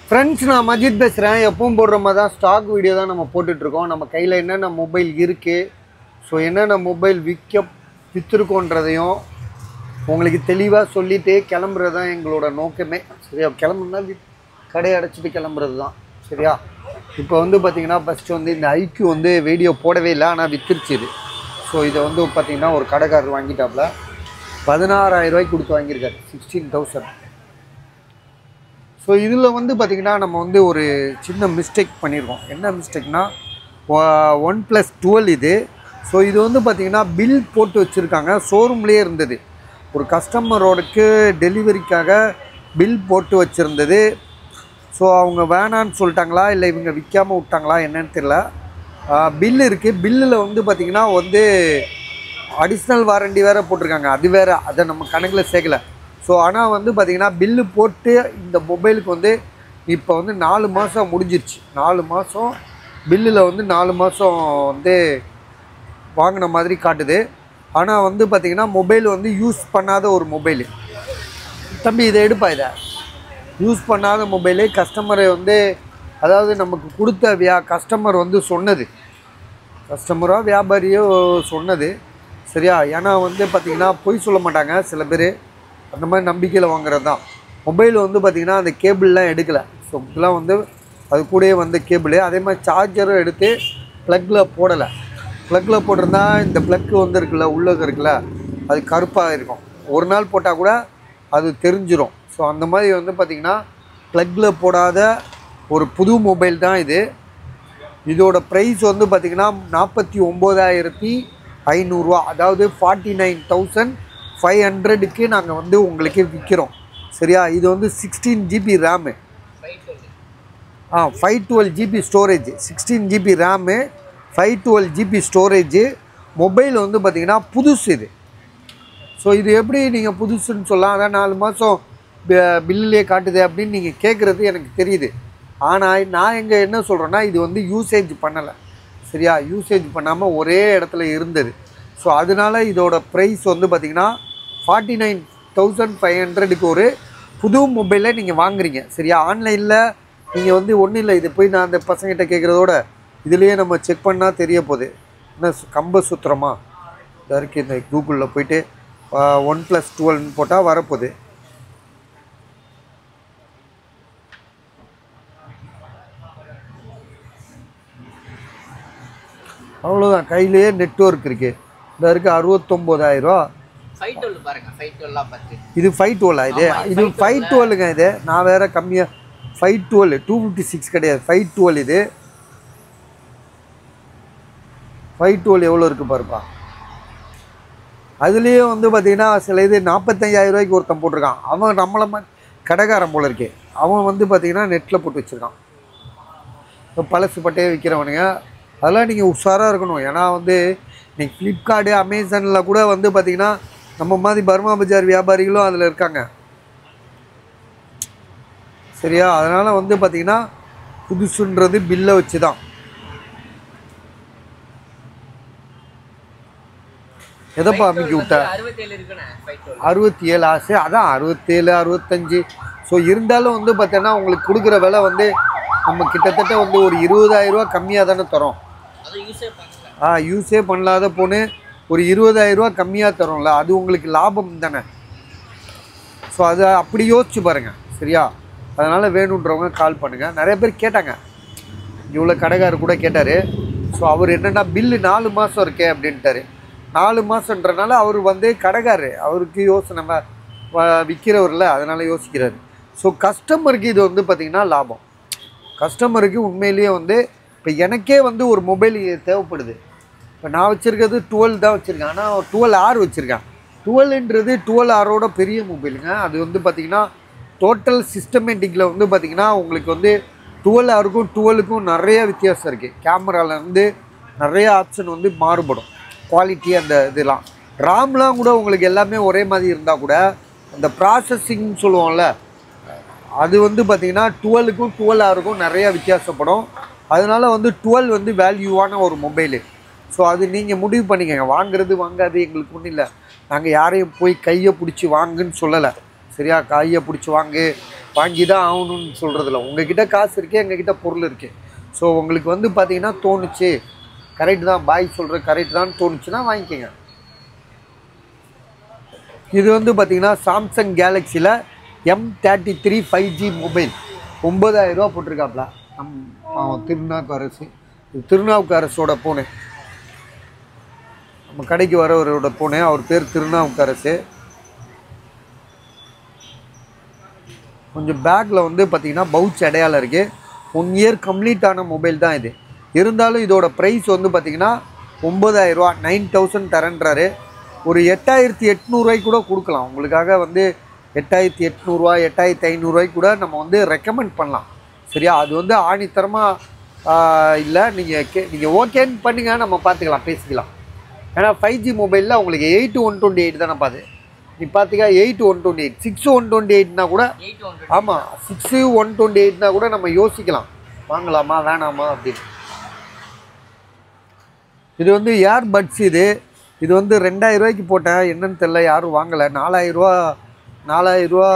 Friends நான் மஜித் பேசுகிறேன் எப்பவும் போடுற மாதிரி தான் ஸ்டாக் வீடியோ தான் நம்ம போட்டுட்ருக்கோம் நம்ம கையில் என்னென்ன மொபைல் இருக்குது ஸோ என்னென்ன மொபைல் விற்க விற்றுருக்கோன்றதையும் உங்களுக்கு தெளிவாக சொல்லிட்டு கிளம்புறது தான் எங்களோட நோக்கமே சரியா கிளம்புனா வி கடையை அடைச்சிட்டு கிளம்புறது தான் சரியா இப்போ வந்து பார்த்தீங்கன்னா ஃபஸ்ட்டு வந்து இந்த ஐக்யூ வந்து வீடியோ போடவே இல்லை ஆனால் வித்துருச்சு இது ஸோ இதை வந்து பார்த்தீங்கன்னா ஒரு கடைக்காரர் வாங்கிட்டாப்புல பதினாறாயிரம் ரூபாய்க்கு கொடுத்து வாங்கியிருக்காரு சிக்ஸ்டீன் தௌசண்ட் ஸோ இதில் வந்து பார்த்திங்கன்னா நம்ம வந்து ஒரு சின்ன மிஸ்டேக் பண்ணியிருக்கோம் என்ன மிஸ்டேக்னா ஒன் ப்ளஸ் டுவெல் இது ஸோ இது வந்து பார்த்திங்கன்னா பில் போட்டு வச்சுருக்காங்க ஷோரூம்லேயே இருந்தது ஒரு கஸ்டமரோடுக்கு டெலிவரிக்காக பில் போட்டு வச்சுருந்தது ஸோ அவங்க வேணான்னு சொல்லிட்டாங்களா இல்லை இவங்க விற்காம விட்டாங்களா என்னன்னு தெரியல பில் இருக்குது பில்லில் வந்து பார்த்திங்கன்னா வந்து அடிஷ்னல் வாரண்டி வேறு போட்டிருக்காங்க அது வேறு அதை நம்ம கணக்கில் சேர்க்கல ஸோ ஆனால் வந்து பார்த்திங்கன்னா பில்லு போட்டு இந்த மொபைலுக்கு வந்து இப்போ வந்து நாலு மாதம் முடிஞ்சிருச்சு நாலு மாதம் பில்லில் வந்து நாலு மாதம் வந்து வாங்கின மாதிரி காட்டுது ஆனால் வந்து பார்த்திங்கன்னா மொபைல் வந்து யூஸ் பண்ணாத ஒரு மொபைலு தம்பி இதை எடுப்பா இதை யூஸ் பண்ணாத மொபைலு கஸ்டமரை வந்து அதாவது நமக்கு கொடுத்த வியா கஸ்டமர் வந்து சொன்னது கஸ்டமரோ வியாபாரியோ சொன்னது சரியா ஏன்னா வந்து பார்த்திங்கன்னா பொய் சொல்ல மாட்டாங்க சில பேர் அந்த மாதிரி நம்பிக்கையில் வாங்குறது தான் மொபைல் வந்து பார்த்திங்கன்னா அந்த கேபிள்லாம் எடுக்கலை ஸோ இதெல்லாம் வந்து அது கூடயே வந்த கேபிள் அதே மாதிரி சார்ஜரும் எடுத்து ப்ளக்கில் போடலை ப்ளக்கில் போட்டிருந்தா இந்த ப்ளக்கு வந்து இருக்குல்ல உள்ளே இருக்குல்ல அது கருப்பாக இருக்கும் ஒரு நாள் போட்டால் கூட அது தெரிஞ்சிரும் ஸோ அந்த மாதிரி வந்து பார்த்திங்கன்னா ப்ளக்கில் போடாத ஒரு புது மொபைல் தான் இது இதோட ப்ரைஸ் வந்து பார்த்திங்கன்னா நாற்பத்தி ஒம்போதாயிரத்தி ஐநூறுரூவா அதாவது ஃபார்ட்டி நைன் தௌசண்ட் ஃபைவ் ஹண்ட்ரடுக்கு நாங்கள் வந்து உங்களுக்கு விற்கிறோம் சரியா இது வந்து sixteen GB RAM ah five twelve GB storage sixteen GB RAM five twelve GB storage mobile வந்து பார்த்திங்கன்னா புதுசு இது ஸோ இது எப்படி நீங்கள் புதுசுன்னு சொல்லலாம் அதான் நாலு மாதம் பில்லுலேயே காட்டுது அப்படின்னு நீங்கள் கேட்குறது எனக்கு தெரியுது ஆனால் நான் எங்கே என்ன சொல்கிறேன்னா இது வந்து யூசேஜ் பண்ணலை சரியா யூசேஜ் பண்ணாமல் ஒரே இடத்துல இருந்தது ஸோ அதனால இதோட ப்ரைஸ் வந்து பார்த்திங்கன்னா ஃபார்ட்டி நைன் தௌசண்ட் ஃபைவ் ஹண்ட்ரடுக்கு ஒரு புது மொபைலை நீங்கள் வாங்குறீங்க சரியா ஆன்லைனில் நீங்கள் வந்து ஒன்றும் இல்லை இது போய் நான் அந்த பசங்கிட்ட கேட்குறதோட இதுலேயே நம்ம செக் பண்ணால் தெரிய போகுது என்ன சு- கம்ப சுத்திரமா இதற்கு இந்த கூகுளில் போயிட்டு ஒன் ப்ளஸ் டுவெல்னு போட்டால் வரப்போகுது அவ்வளோதான் கையிலேயே நெட்ஒர்க் இருக்குது இந்த இருக்குது அறுபத்தொம்போதாயிரரூவா ஃபைவ் டுவெல் பாருங்க ஃபைவ் டுவெல்லாம் பார்த்து இது ஃபைவ் டுவெல்லா இது ஆமா, இது இது 512 ஃபைவ் டுவெல்லுங்க இது நான் வேற கம்மியாக five twelve two fifty six கிடையாது ஃபைவ் டுவெல் இது ஃபைவ் டுவெல் எவ்வளோ இருக்குது பாருப்பா அதுலேயே வந்து பார்த்தீங்கன்னா சில இது நாற்பத்தஞ்சாயிரம் ரூபாய்க்கு ஒருத்தன் போட்டிருக்கான் அவன் நம்மளை மாதிரி கடைக்காரன் போல இருக்கே அவன் வந்து பார்த்தீங்கன்னா நெட்டில் போட்டு வச்சுருக்கான் இப்போ பழசு பட்டையே விற்கிறவனுங்க அதெல்லாம் நீங்கள் உஷாராக இருக்கணும் ஏன்னா வந்து இன்னைக்கு ஃப்ளிப்கார்ட்டு அமேசானில் கூட வந்து பார்த்தீங்கன்னா நம்ம மாதிரி பர்மா பஜார் வியாபாரிகளும் அதில் இருக்காங்க சரியா அதனால் வந்து பார்த்தீங்கன்னா புதுசுன்றது பில்லை வச்சு தான் எதப்பா அமைக்கி விட்ட அறுபத்தேழு இருக்குண்ணே ஃபைவ் டுவெல் அறுபத்தி ஏழு ஆசை அதான் அறுபத்தேழு அறுபத்தஞ்சு ஸோ இருந்தாலும் வந்து பார்த்தீங்கன்னா உங்களுக்கு கொடுக்குற விலை வந்து நம்ம கிட்டத்தட்ட வந்து ஒரு இருபதாயிரம் ரூபா கம்மியாக தானே தரோம் அது யூஸே பண்ணல ஆ யூஸே பண்ணலாத போன்னு ஒரு இருபதாயிரம் ரூபா கம்மியாக தரோம்ல அது உங்களுக்கு லாபம் தானே ஸோ அதை அப்படி யோசிச்சு பாருங்கள் சரியா அதனால் வேணுன்றவங்க கால் பண்ணுங்கள் நிறைய பேர் கேட்டாங்க இவ்வளோ கடைக்காரர் கூட கேட்டார் ஸோ அவர் என்னென்னா பில்லு நாலு மாதம் இருக்கே அப்படின்ட்டாரு நாலு மாதன்றனால அவர் வந்து கடைக்காரரு அவருக்கு யோசனை வ- வ- விற்கிறவர்ல அதனால் யோசிக்கிறாரு ஸோ கஸ்டமருக்கு இது வந்து பார்த்திங்கன்னா லாபம் கஸ்டமருக்கு உண்மையிலேயே வந்து இப்போ எனக்கே வந்து ஒரு மொபைல் தேவைப்படுது இப்போ நான் வச்சுருக்கிறது டுவெல் தான் வச்சுருக்கேன் ஆனால் டுவெல் ஆர் வச்சுருக்கேன் டுவெல்ன்றது டுவெல் ஆரோட பெரிய மொபைலுங்க அது வந்து பார்த்திங்கன்னா டோட்டல் சிஸ்டமேட்டிக்கில் வந்து பார்த்திங்கன்னா உங்களுக்கு வந்து டுவெல் ஆருக்கும் டுவெலுக்கும் நிறைய வித்தியாசம் இருக்குது கேமராலேருந்து நிறைய ஆப்ஷன் வந்து மாறுபடும் குவாலிட்டி அந்த இதெல்லாம் ராம்லாம் கூட உங்களுக்கு எல்லாமே ஒரே மாதிரி இருந்தால் கூட அந்த ப்ராசஸிங் சொல்லுவோம்ல அது வந்து பார்த்தீங்கன்னா டுவெலுக்கும் டுவெல் ஆருக்கும் நிறைய வித்தியாசப்படும் அதனால வந்து டுவெல் வந்து வேல்யூவான ஒரு மொபைலு ஸோ அது நீங்கள் முடிவு பண்ணிக்கங்க வாங்குறது வாங்காது எங்களுக்கு ஒன்றும் இல்லை நாங்கள் யாரையும் போய் கையை பிடிச்சி வாங்குன்னு சொல்லலை சரியா கையை பிடிச்சி வாங்கு வாங்கி தான் ஆகணும்னு சொல்கிறதில்ல உங்ககிட்ட காசு இருக்குது எங்ககிட்ட பொருள் இருக்குது ஸோ உங்களுக்கு வந்து பார்த்தீங்கன்னா தோணுச்சு கரெக்ட் தான் பாய் சொல்கிற கரெக்ட் தான் தோணுச்சுன்னா வாங்கிக்கோங்க இது வந்து பார்த்தீங்கன்னா சாம்சங் கேலக்ஸியில் M thirty three five G mobile ஒம்பதாயிரரூவா போட்டிருக்காப்ல நம் அவன் திருநாவுக்கரசு இது திருநாவுக்கரசோட பூனை நம்ம கடைக்கு வரவரோட பூனை அவர் பேர் திருநாவுக்கரசு கொஞ்சம் பேக்கில் வந்து பார்த்தீங்கன்னா பவுச் அடையாளம் இருக்குது ஒன் இயர் கம்ப்ளீட் ஆன மொபைல் தான் இது இருந்தாலும் இதோட ப்ரைஸ் வந்து பார்த்தீங்கன்னா ஒம்பதாயிரரூவா நைன் தௌசண்ட் தரேன்றாரு ஒரு எட்டாயிரத்தி எட்நூறுவாய்க்கு கூட கொடுக்கலாம் உங்களுக்காக வந்து எட்டாயிரத்தி எட்நூறுவா எட்டாயிரத்தி ஐநூறுரூவாய்க்கு கூட நம்ம வந்து ரெக்கமெண்ட் பண்ணலாம் சரியா அது வந்து ஆணித்தரமாக இல்லை நீங்கள் கே நீங்கள் ஓகேன்னு பண்ணுங்க நம்ம பார்த்துக்கலாம் பேசிக்கலாம் ஏன்னா ஃபைவ் ஜி மொபைலில் உங்களுக்கு எயிட் ஒன் டுவெண்ட்டி எயிட் தானே பாது நீ பார்த்திக்கா eight one twenty eight six one twenty எயிட்னா கூட எயிட் ஹண்ட்ரட் ஆமாம் சிக்ஸு ஒன் டுவெண்ட்டி எயிட்னா கூட நம்ம யோசிக்கலாம் வாங்கலாமா வேணாமா அப்படின்னு இது வந்து ஏர் பட்ஸ் இது இது வந்து ரெண்டாயிரம் ரூபாய்க்கு போட்டேன் என்னன்னு தெரில யாரும் வாங்கலை நாலாயிரரூவா நாலாயிரரூவா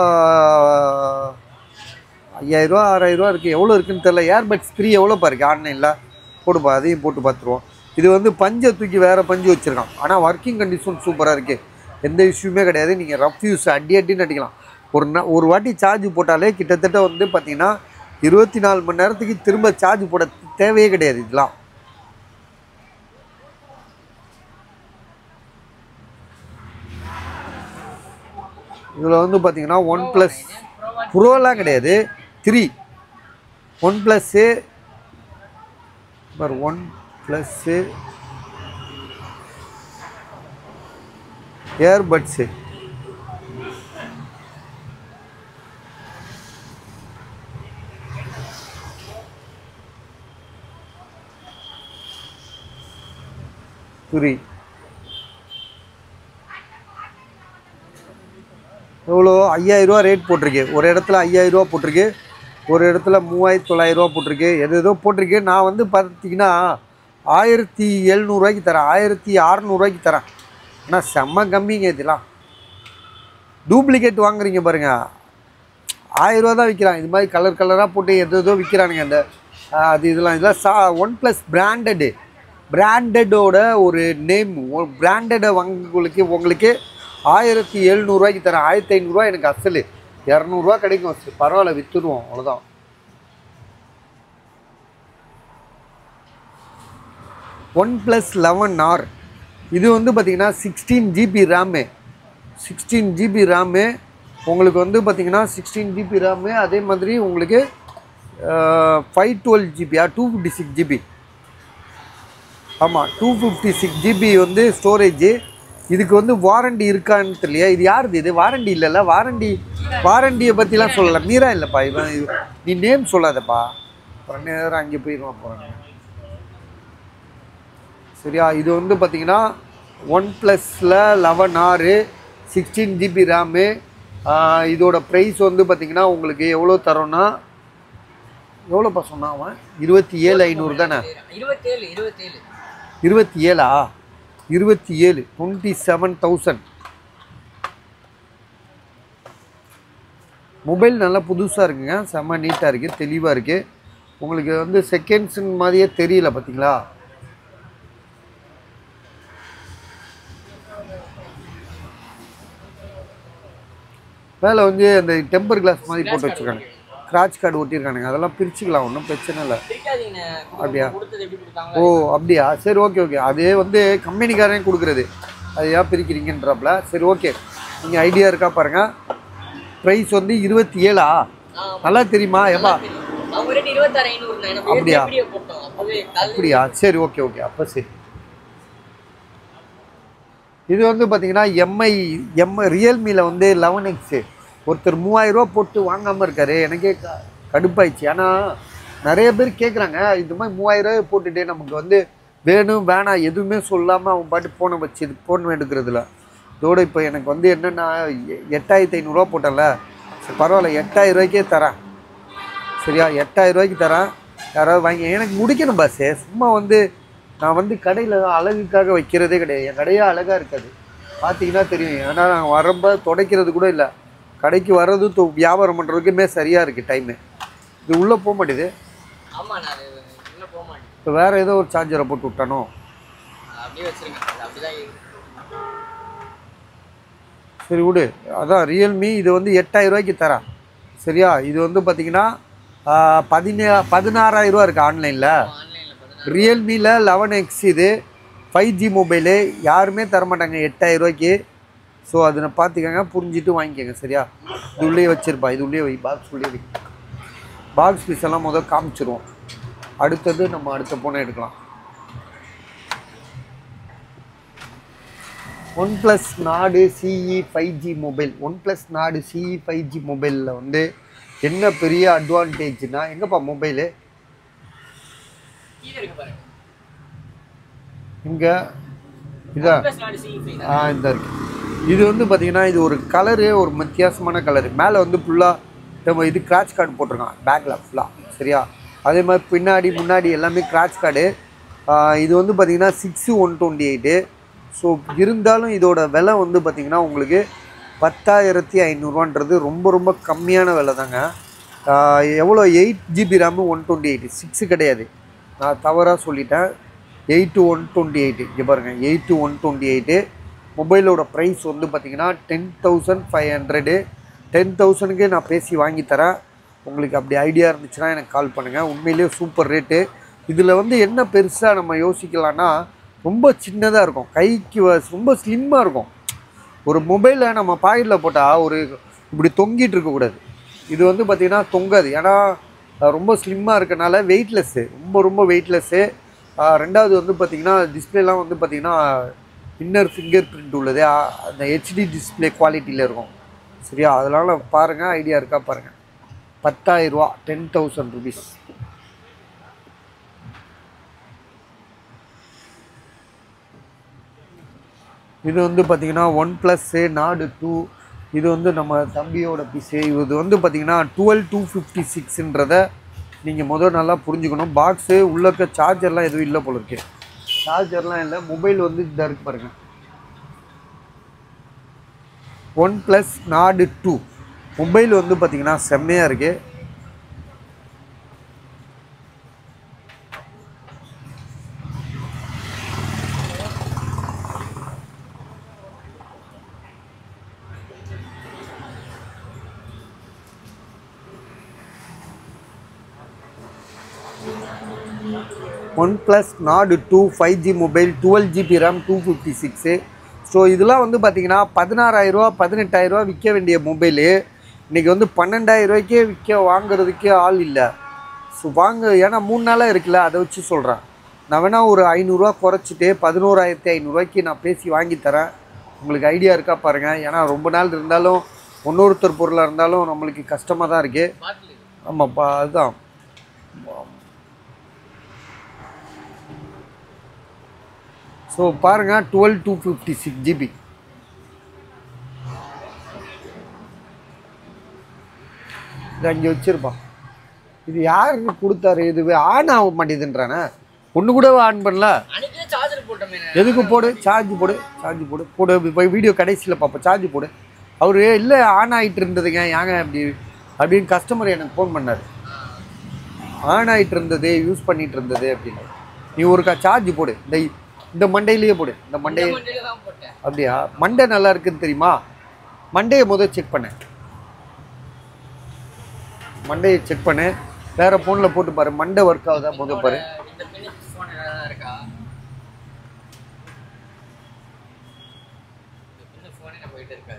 ஐயாயிரரூவா ஆறாயிரரூவா இருக்குது எவ்வளோ இருக்குன்னு தெரில ஏர்பட்ஸ் த்ரீ எவ்வளோ பாருக்கு ஆன்லைனில் போட்டுப்பா அதையும் போட்டு பார்த்துருவோம் இது வந்து பஞ்சை தூக்கி வேறு பஞ்சு வச்சுருக்கான் ஆனால் ஒர்க்கிங் கண்டிஷன் சூப்பராக இருக்குது எந்த இஷ்யூமே கிடையாது நீங்கள் ரஃப் யூஸ் அடி அடின்னு அடிக்கலாம் ஒரு நா ஒரு வாட்டி சார்ஜ் போட்டாலே கிட்டத்தட்ட வந்து பார்த்தீங்கன்னா இருபத்தி நாலு மணி நேரத்துக்கு திரும்ப சார்ஜ் போட தேவையே கிடையாது இதெல்லாம் இதில் வந்து பார்த்தீங்கன்னா ஒன் ப்ளஸ் ப்ரோலாம் கிடையாது த்ரீ ஒன் ப்ளஸ்ஸு பார் ஒன் ப்ளஸ்ஸு ஏர்பட்ஸு த்ரீ எவ்வளோ ஐயாயிரரூவா ரேட் போட்டிருக்கு ஒரு இடத்துல ஐயாயிரரூவா போட்டிருக்கு ஒரு இடத்துல மூவாயிரத்தி தொள்ளாயிரரூவா போட்டிருக்கு எது ஏதோ போட்டிருக்கு நான் வந்து பார்த்தீங்கன்னா ஆயிரத்தி எழுநூறுவாய்க்கு தரேன் ஆயிரத்தி அறநூறுவாய்க்கு தரேன் ஆனால் செம்ம கம்மிங்க இதெல்லாம் டூப்ளிகேட் வாங்குறீங்க பாருங்க ஆயிரரூவா தான் விற்கிறான் இது மாதிரி கலர் கலராக போட்டு எது ஏதோ விற்கிறானுங்க அந்த ஆஹ், அது இதெல்லாம் இதெல்லாம் சா ஒன் ப்ளஸ் பிராண்டடு பிராண்டடோட ஒரு நேம் பிராண்டடை வாங்கங்களுக்கு உங்களுக்கு ஆயிரத்தி எழுநூறுவாய்க்கு தரேன் ஆயிரத்தி ஐநூறுரூவா எனக்கு அசல் இரநூறுவா கிடைக்கும் சரி, பரவாயில்ல விற்றுடுவோம் அவ்வளோதான் ஒன் ப்ளஸ் லெவன் ஆர் இது வந்து பார்த்திங்கன்னா sixteen GB RAM sixteen GB RAM உங்களுக்கு வந்து பார்த்திங்கன்னா சிக்ஸ்டீன் ஜிபி ரேமு அதே மாதிரி உங்களுக்கு ஃபைவ் டுவெல் ஜிபியா டூ ஃபிஃப்டி சிக்ஸ் ஜிபி ஆமாம் டூ ஃபிஃப்டி சிக்ஸ் ஜிபி வந்து ஸ்டோரேஜு இதுக்கு வந்து வாரண்டி இருக்கான்னு தெரியலையா இது யாருது இது வாரண்டி இல்லைல்ல வாரண்டி வாரண்டியை பற்றிலாம் சொல்லலை மீரா இல்லைப்பா இவன் இது- நீ நேம் சொல்லாதப்பா அப்புறம் நேரம் அங்கே போயிடுவான் போகிறாங்க சரியா இது வந்து பார்த்தீங்கன்னா ஒன் ப்ளஸில் லெவன் ஆறு சிக்ஸ்டீன் ஜிபி ரேமு இதோட ப்ரைஸ் வந்து பார்த்தீங்கன்னா உங்களுக்கு எவ்வளோ தரோன்னா எவ்வளோப்பா சொன்னான் அவன் இருபத்தி ஏழு ஐநூறு தானே இருபத்தேழு இருபத்தேழு இருபத்தி ஏழா இருபத்தி ஏழு டுவெண்ட்டி செவன் தௌசண்ட் மொபைல் நல்லா புதுசாக இருக்குங்க செம்ம நீட்டாக இருக்குது தெளிவாக இருக்குது உங்களுக்கு வந்து செகண்ட்ஸ் மாதிரியே தெரியல பார்த்தீங்களா மேலே வந்து அந்த டெம்பர் கிளாஸ் மாதிரி போட்டு வச்சுருக்காங்க ஸ்க்ராட்ச் கார்டு ஒட்டியிருக்கானுங்க அதெல்லாம் பிரிச்சுக்கலாம் ஒன்றும் பிரச்சனை இல்லை பிடிக்காதீங்கண்ணே அப்படியா? கொடுத்தது எப்படி கொடுத்தாங்க ஓ அப்படியா சரி ஓகே ஓகே அது வந்து கம்பெனிக்காரன் கொடுக்குறது அது ஏன் பிரிக்கிறீங்கன்றாப்புல சரி ஓகே நீங்கள் ஐடியா இருக்கா பாருங்கள் ப்ரைஸ் வந்து இருபத்தி ஏழா நல்லா தெரியுமா ஏப்பா அவங்க ரேட் இருபத்தாறு ஐநூறு நம்ம அப்படியா? எப்படியே போட்டோம் அப்பவே கால் அப்படியா சரி ஓகே ஓகே அப்போ சரி இது வந்து பார்த்தீங்கன்னா எம்ஐ எம் ரியல்மியில் வந்து லெவன் எக்ஸு ஒருத்தர் மூவாயிரரூவா போட்டு வாங்காமல் இருக்காரு எனக்கே க- கடுப்பாயிடுச்சு ஏன்னா நிறைய பேர் கேட்குறாங்க இது மாதிரி மூவாயிரரூவா போட்டுட்டு நமக்கு வந்து வேணும் வேணாம் எதுவுமே சொல்லாமல் அவன் பாட்டு ஃபோனை வச்சு இது ஃபோன் எடுக்கிறதுல இதோட இப்போ எனக்கு வந்து என்னென்னா எ- எட்டாயிரத்தி ஐநூறுரூவா போட்டேன்ல சரி பரவாயில்ல எட்டாயிரம் ரூபாய்க்கே தரேன் சரியா எட்டாயிரம் ரூபாய்க்கு தரேன் யாராவது வாங்கி எனக்கு முடிக்கணும் பாஸே சும்மா வந்து நான் வந்து கடையில் அழகுக்காக வைக்கிறதே கிடையாது என் கடையே அழகாக இருக்காது பார்த்தீங்கன்னா தெரியும் ஏன்னா நான் வரம்ப துடைக்கிறது கூட இல்லை கடைக்கு வர்றது தொ- வியாபாரம் பண்ணுறதுக்குமே சரியாக இருக்குது டைமு இது உள்ளே போக மாட்டேது ஆமா நான் அது உள்ள போக மாட்டேன் இப்போ வேறு ஏதோ ஒரு சார்ஜரை போட்டு விட்டானோ அப்படியே வச்சிருங்க அது அப்படிதான் இருக்கு சரி விடு அதான் ரியல்மி இது வந்து எட்டாயிரம் ரூபாய்க்கு தரேன் சரியா இது வந்து பார்த்தீங்கன்னா பதினே பதினாறாயிரம் ரூபா இருக்குது ஆன்லைனில் ஆன்லைன்ல பார்த்தா ரியல்மியில் லெவன் எக்ஸ் இது ஃபைவ் ஜி மொபைலு யாருமே தர மாட்டாங்க எட்டாயிரம் ரூபாய்க்கு ஸோ அதை பார்த்துக்கங்க புரிஞ்சுட்டு வாங்கிக்கோங்க சரியா இது உள்ளே வச்சிருப்பா இது உள்ளே வை பாக்ஸ் உள்ளே வை பாக்ஸ் பீஸ் எல்லாம் முதல் காமிச்சிருவோம் அடுத்தது நம்ம அடுத்த போனை எடுக்கலாம் OnePlus Nord CE five G mobile OnePlus Nord CE five G மொபைலில் வந்து என்ன பெரிய அட்வான்டேஜ்னா எங்கப்பா மொபைலு கீழே இருக்கு பாருங்க இங்கே இதா ப்ளஸ் நாடு சி ஃபைவ் ஆ இந்த இருக்கு இது வந்து பார்த்தீங்கன்னா இது ஒரு கலரு ஒரு வித்தியாசமான கலரு மேலே வந்து ஃபுல்லாக நம்ம இது கிராச் கார்டு போட்டிருக்கான் பேக்கில் ஃபுல்லாக சரியா அதே மாதிரி பின்னாடி முன்னாடி எல்லாமே கிராச் கார்டு இது வந்து பார்த்தீங்கன்னா six one twenty eight so இருந்தாலும் இதோட விலை வந்து பார்த்தீங்கன்னா உங்களுக்கு பத்தாயிரத்தி ஐநூறுரூவான்றது ரொம்ப ரொம்ப கம்மியான விலை தாங்க ஆஹ் எவ்வளோ eight GB RAM one twenty eight six கிடையாது நான் தவறாக சொல்லிட்டேன் எயிட் ஒன் டுவெண்ட்டி எயிட்டு இங்கே பாருங்கள் எயிட் ஒன் டுவெண்ட்டி எயிட்டு மொபைலோட ப்ரைஸ் வந்து பார்த்தீங்கன்னா ten thousand five hundred ten தௌசண்ட்க்கு நான் பேசி வாங்கி தரேன் உங்களுக்கு அப்படி ஐடியா இருந்துச்சுன்னா எனக்கு கால் பண்ணுங்கள் உண்மையிலேயே சூப்பர் ரேட்டு இதில் வந்து என்ன பெருசாக நம்ம யோசிக்கலாம்னா ரொம்ப சின்னதாக இருக்கும் கைக்கு வ- ரொம்ப ஸ்லிம்மாக இருக்கும் ஒரு மொபைலை நம்ம பாக்கெட்டில் போட்டால் ஒரு இப்படி தொங்கிட்டு இருக்கக்கூடாது இது வந்து பார்த்திங்கன்னா தொங்காது ஏன்னா அஹ், ரொம்ப ஸ்லிம்மாக இருக்கனால வெயிட்லெஸ்ஸு ரொம்ப ரொம்ப வெயிட்லெஸ்ஸு ரெண்டாவது வந்து பார்த்திங்கன்னா டிஸ்பிளேலாம் வந்து பார்த்திங்கன்னா இன்னர் ஃபிங்கர் பிரிண்ட் உள்ளது அஹ், அந்த ஹெச்டி டிஸ்பிளே குவாலிட்டியில் இருக்கும் சரியா அதனால் பாருங்கள் ஐடியா இருக்கா பாருங்கள் பத்தாயிரரூவா டென் தௌசண்ட் ருபீஸ் இது வந்து பார்த்தீங்கன்னா ஒன் ப்ளஸ்ஸு நாடு டூ இது வந்து நம்ம தம்பியோட பீஸு இது வந்து பார்த்தீங்கன்னா டுவெல் டூ ஃபிஃப்டி சிக்ஸ்ன்றத நீங்கள் முதல் நல்லா புரிஞ்சுக்கணும் பாக்ஸு உள்ளக்க சார்ஜர்லாம் எதுவும் இல்லை போல இருக்கு சார்ஜர்லாம் இல்லை மொபைல் வந்து இதாக இருக்கு பாருங்க OnePlus Nord two mobile வந்து பார்த்தீங்கன்னா செம்மையாக இருக்குது OnePlus Nord two five G mobile twelve GB RAM two fifty six so இதெல்லாம் வந்து பார்த்தீங்கன்னா பதினாறாயிரரூவா பதினெட்டாயிரரூவா விற்க வேண்டிய மொபைலு இன்றைக்கி வந்து பன்னெண்டாயிரம் ரூபாய்க்கே விற்க வாங்குறதுக்கே ஆள் இல்லை ஸோ வாங்க ஏன்னா மூணு நாளாக இருக்குல்ல அதை வச்சு சொல்கிறேன் நான் வேணால் ஒரு ஐநூறுரூவா குறைச்சிட்டு பதினோராயிரத்தி ஐநூறுரூவாய்க்கு நான் பேசி வாங்கி தரேன் உங்களுக்கு ஐடியா இருக்கா பாருங்கள் ஏன்னா ரொம்ப நாள் இருந்தாலும் இன்னொருத்தர் பொருளாக இருந்தாலும் நம்மளுக்கு கஷ்டமாக தான் இருக்குது பாட்டில் ஆமாப்பா அதுதான் ஸோ பாருங்க twelve two fifty six GB இது அங்கே வச்சிருப்பான் இது யாருக்கு கொடுத்தாரு இது ஆன் ஆக மாட்டேதுன்றானே ஒன்று கூட ஆன் பண்ணல அன்னைக்கே சார்ஜர் போட்டோமே எதுக்கு போடு சார்ஜ் போடு சார்ஜ் போடு போடு இப்போ வீடியோ கடைசியில் பார்ப்போம் சார்ஜ் போடு அவர் இல்லை ஆன் ஆகிட்டு இருந்ததுங்க ஏங்க அப்படி அப்படின்னு கஸ்டமர் எனக்கு ஃபோன் பண்ணார் ஆன் ஆகிட்டு இருந்தது யூஸ் பண்ணிட்டு இருந்தது அப்படின்னு நீ ஒருக்கா சார்ஜ் போடு இந்த இந்த மண்டையிலேயே போடு இந்த மண்டை மண்டியில தான் போட்டேன் அப்படியா மண்டை நல்லா இருக்குன்னு தெரியுமா மண்டையை முதல் செக் பண்ணு மண்டையை செக் பண்ணு வேற ஃபோனில் போட்டு பாரு மண்டை ஒர்க் ஆகுதா முதல் பாரு இந்த பினிக்ஸ் ஃபோன் ஏதாவது இருக்கா இந்த பின்ன ஃபோனே போயிட்டு இருக்காது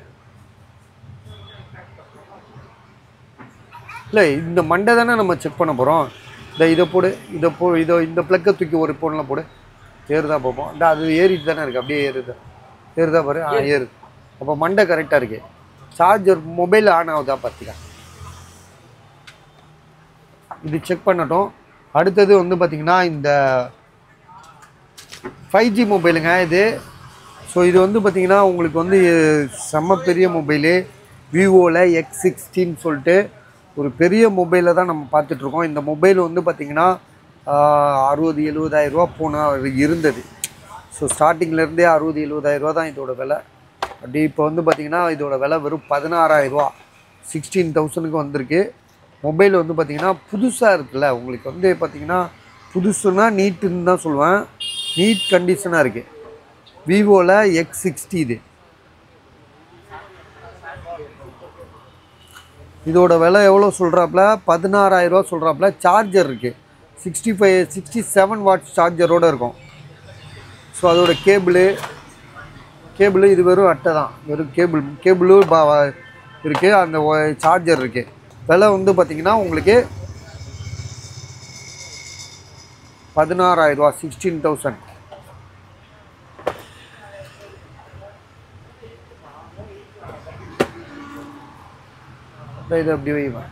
இல்லை இந்த மண்டை தானே நம்ம செக் பண்ண போகிறோம் இந்த இதை போடு இதை போ இதை இந்த ப்ளக்கை தூக்கி ஒரு ஃபோனில் போடு ஏறுதா பார்ப்போம் இந்த அது ஏறிட்டு தானே இருக்குது அப்படியே ஏறுது ஏறுதா பாரு ஆ ஏறுது அப்போ மண்டை கரெக்டாக இருக்கு சார்ஜர் மொபைல் ஆன் ஆகுதா பார்த்தியா இது செக் பண்ணட்டும் அடுத்தது வந்து பார்த்திங்கன்னா இந்த ஃபைவ் ஜி மொபைலுங்க இது ஸோ இது வந்து பார்த்திங்கன்னா உங்களுக்கு வந்து செம்ம பெரிய மொபைலு விவோவில் எக்ஸ் சிக்ஸ்டின்னு சொல்லிட்டு ஒரு பெரிய மொபைலை தான் நம்ம பார்த்துட்ருக்கோம் இந்த மொபைல் வந்து பார்த்திங்கன்னா அறுபது எழுபதாயிரரூவா போனால் இருந்தது ஸோ ஸ்டார்டிங்லேருந்தே அறுபது எழுபதாயிரரூவா தான் இதோட விலை அப்படி இப்போ வந்து பார்த்திங்கன்னா இதோட விலை வெறும் பதினாறாயிரரூவா சிக்ஸ்டீன் தௌசண்ட்க்கு வந்திருக்கு மொபைல் வந்து பார்த்தீங்கன்னா புதுசாக இருக்குல்ல உங்களுக்கு வந்து பார்த்தீங்கன்னா புதுசுன்னா நீட்டுன்னு தான் சொல்லுவேன் நீட் கண்டிஷனாக இருக்குது விவோவில் எக்ஸ் சிக்ஸ்டி இது இதோட விலை எவ்வளோ சொல்கிறாப்புல பதினாறாயிரரூவா சொல்கிறாப்புல சார்ஜர் இருக்குது sixty five sixty seven watts சார்ஜரோடு இருக்கும் ஸோ அதோட கேபிளு கேபிள் இது வெறும் அட்டை தான் வெறும் கேபிள் கேபிளு இருக்குது அந்த சார்ஜர் இருக்குது விலை வந்து பார்த்திங்கன்னா உங்களுக்கு பதினாறாயிரரூவா சிக்ஸ்டீன் தௌசண்ட் இது அப்படி வைவேன்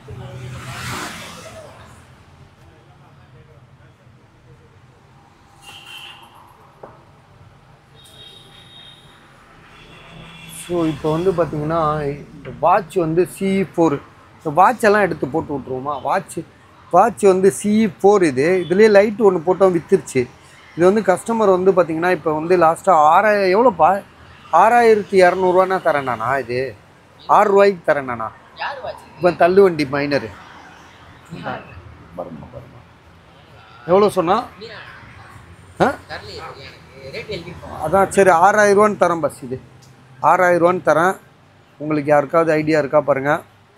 ஸோ இப்போ வந்து பார்த்தீங்கன்னா இந்த வாட்ச் வந்து சிஇ ஃபோர் இந்த வாட்ச் எல்லாம் எடுத்து போட்டு விட்ருவோமா வாட்ச் வாட்ச் வந்து சிஇ ஃபோர் இது இதுலேயே லைட் ஒன்று போட்டோம் வித்துருச்சு இது வந்து கஸ்டமர் வந்து பார்த்தீங்கன்னா இப்போ வந்து லாஸ்ட்டாக ஆறாயிரம் எவ்வளோப்பா ஆறாயிரத்தி இரநூறுவானா தரேனாண்ணா இது ஆறு ரூபாய்க்கு தரேனாண்ணா யார் வாட்ச் இப்போ தள்ளுவண்டி மைனரு எவ்வளோ சொன்னா ஆ தரலையே எனக்கு ரேட் எழுதிருக்கோம் அதான் சரி ஆறாயிரரூவான்னு தரேன் பஸ் இது ஆறாயிரரூவான்னு தரேன் உங்களுக்கு யாருக்காவது ஐடியா இருக்கா பாருங்கள்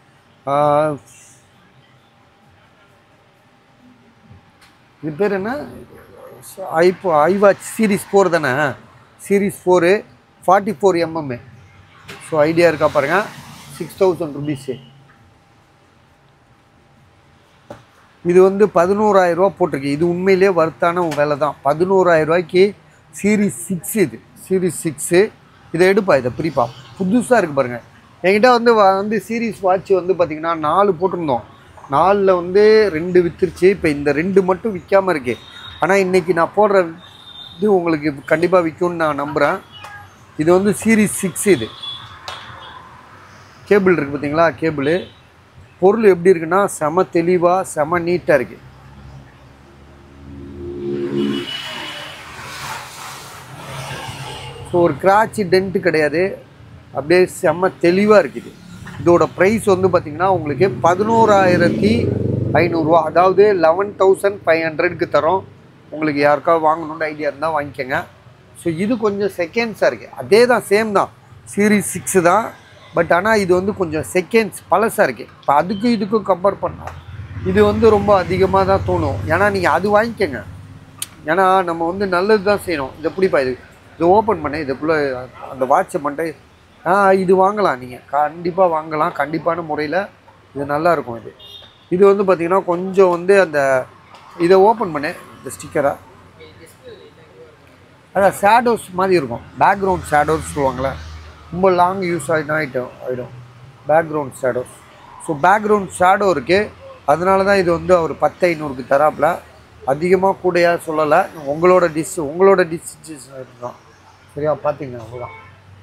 இது பேர் என்ன ஐப்போ ஐவாச் சீரிஸ் ஃபோர் தானே series four forty four MM so idea இருக்கா பாருங்கள் சிக்ஸ் தௌசண்ட் ருபீஸு இது வந்து பதினோராயிரரூவா போட்டிருக்கு இது உண்மையிலே வர்த்தான விலை தான் பதினோராயிரம் ரூபாய்க்கு சீரிஸ் சிக்ஸ் இது சீரிஸ் சிக்ஸு இதை எடுப்பா இதை பிரிப்பா புதுசாக இருக்குது பாருங்கள் என்கிட்ட வந்து வ- வந்து சீரிஸ் வாட்ச் வந்து பார்த்திங்கன்னா நாலு போட்டிருந்தோம் நாலில் வந்து ரெண்டு வித்துருச்சு இப்போ இந்த ரெண்டு மட்டும் விற்காமல் இருக்கு ஆனால் இன்றைக்கி நான் போடுற இது உங்களுக்கு கண்டிப்பாக விற்கும்னு நான் நம்புகிறேன் இது வந்து சீரிஸ் சிக்ஸ் இது கேபிள் இருக்குது பார்த்தீங்களா கேபிள் பொருள் எப்படி இருக்குன்னா செம தெளிவாக செம நீட்டாக இருக்குது ஸோ ஒரு கிராட்ச் டென்ட்டு கிடையாது அப்படியே செம்ம தெளிவாக இருக்குது இதோட ப்ரைஸ் வந்து பார்த்திங்கன்னா உங்களுக்கு பதினோராயிரத்தி ஐநூறுரூவா அதாவது லெவன் தௌசண்ட் ஃபைவ் ஹண்ட்ரடுக்கு தரோம் உங்களுக்கு யாருக்காவது வாங்கணுன்ற ஐடியா இருந்தால் வாங்கிக்கோங்க ஸோ இது கொஞ்சம் செகண்ட்ஸாக இருக்குது அதே தான் சேம் தான் சீரீஸ் சிக்ஸு தான் பட் ஆனால் இது வந்து கொஞ்சம் செகண்ட்ஸ் பழசாக இருக்குது இப்போ அதுக்கும் இதுக்கும் கம்பேர் பண்ணால் இது வந்து ரொம்ப அதிகமாக தான் தோணும் ஏன்னா நீங்கள் அது வாங்கிக்கோங்க ஏன்னா நம்ம வந்து நல்லது தான் செய்யணும் இதை பிடிப்பா இது இதை ஓப்பன் பண்ண இதுக்குள்ளே அந்த வாட்சை மட்டும் ஆ இது வாங்கலாம் நீங்கள் கண்டிப்பாக வாங்கலாம் கண்டிப்பான முறையில் இது நல்லா இருக்கும் இது இது வந்து பார்த்திங்கன்னா கொஞ்சம் வந்து அந்த இதை ஓப்பன் பண்ணு இந்த ஸ்டிக்கரை அதான் ஷேடோஸ் மாதிரி இருக்கும் பேக்ரவுண்ட் ஷேடோஸ் சொல்லுவாங்களே ரொம்ப லாங் யூஸ் ஆகிடும் ஆகிட்டோம் ஆகிடும் background shadows so background shadow இருக்குது அதனால தான் இது வந்து அவர் பத்து ஐநூறுக்கு தராப்புல அதிகமாக கூடையா சொல்லலை உங்களோட டிஷ் உங்களோட டிஷ் தான் சரியா பார்த்தீங்க அவ்வளோதான்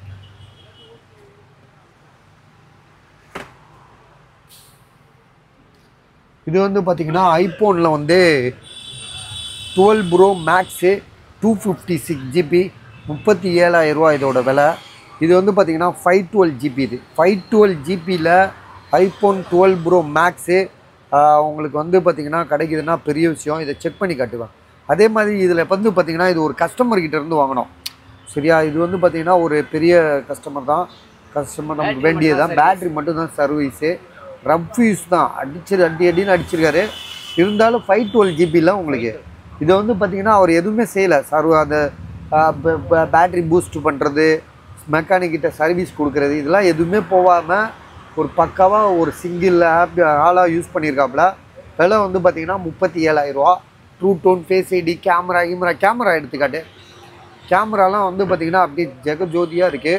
இது வந்து பார்த்தீங்கன்னா ஐஃபோனில் வந்து twelve pro max two fifty six GB முப்பத்தி ஏழாயிரரூவா இதோட விலை இது வந்து பார்த்தீங்கன்னா ஃபைவ் டுவெல் ஜிபி இது ஃபைவ் டுவெல் ஜிபியில் ஐஃபோன் டுவெல் ப்ரோ மேக்ஸு உங்களுக்கு வந்து பார்த்தீங்கன்னா கிடைக்குதுன்னா பெரிய விஷயம் இதை செக் பண்ணி காட்டுவேன் அதே மாதிரி இதில் வந்து பார்த்தீங்கன்னா இது ஒரு கஸ்டமர் கிட்ட இருந்து வாங்கினோம் சரியா இது வந்து பார்த்தீங்கன்னா ஒரு பெரிய கஸ்டமர் தான் கஸ்டமர் நமக்கு வேண்டியது தான் பேட்ரி மட்டும்தான் சர்வீஸு ரப் யூஸ் தான் அடிச்சு அடி அடின்னு அடிச்சிருக்காரு இருந்தாலும் ஃபைவ் டுவெல் ஜிபியில் உங்களுக்கு இதை வந்து பார்த்தீங்கன்னா அவர் எதுவுமே செய்யலை சர்வ அந்த பேட்ரி பூஸ்ட் பண்ணுறது மெக்கானிக்கிட்ட சர்வீஸ் கொடுக்குறது இதெல்லாம் எதுவுமே போகாமல் ஒரு பக்காவாக ஒரு சிங்கிள் ஆப் ஆளாக யூஸ் பண்ணியிருக்காப்புல விலை வந்து பார்த்தீங்கன்னா முப்பத்தி ஏழாயிரரூவா true tone face ID camera camera camera எடுத்துக்காட்டு கேமராலாம் வந்து பார்த்தீங்கன்னா அப்படியே ஜெகஜோதியாக இருக்குது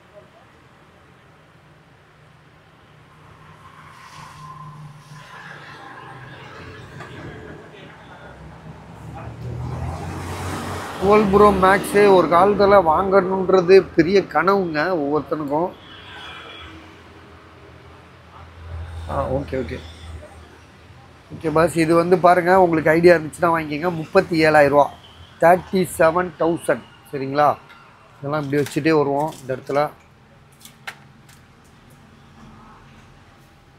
டுவெல் ப்ரோ மேக்ஸு ஒரு காலத்தில் வாங்கணுன்றது பெரிய கனவுங்க ஒவ்வொருத்தனுக்கும் ஆ ஓகே ஓகே ஓகே பாஸ் இது வந்து பாருங்கள் உங்களுக்கு ஐடியா இருந்துச்சுன்னா வாங்கிக்கோங்க முப்பத்தி ஏழாயிரரூவா தேர்ட்டி செவன் தௌசண்ட் சரிங்களா இதெல்லாம் இப்படி வச்சுட்டே வருவோம் இந்த இடத்துல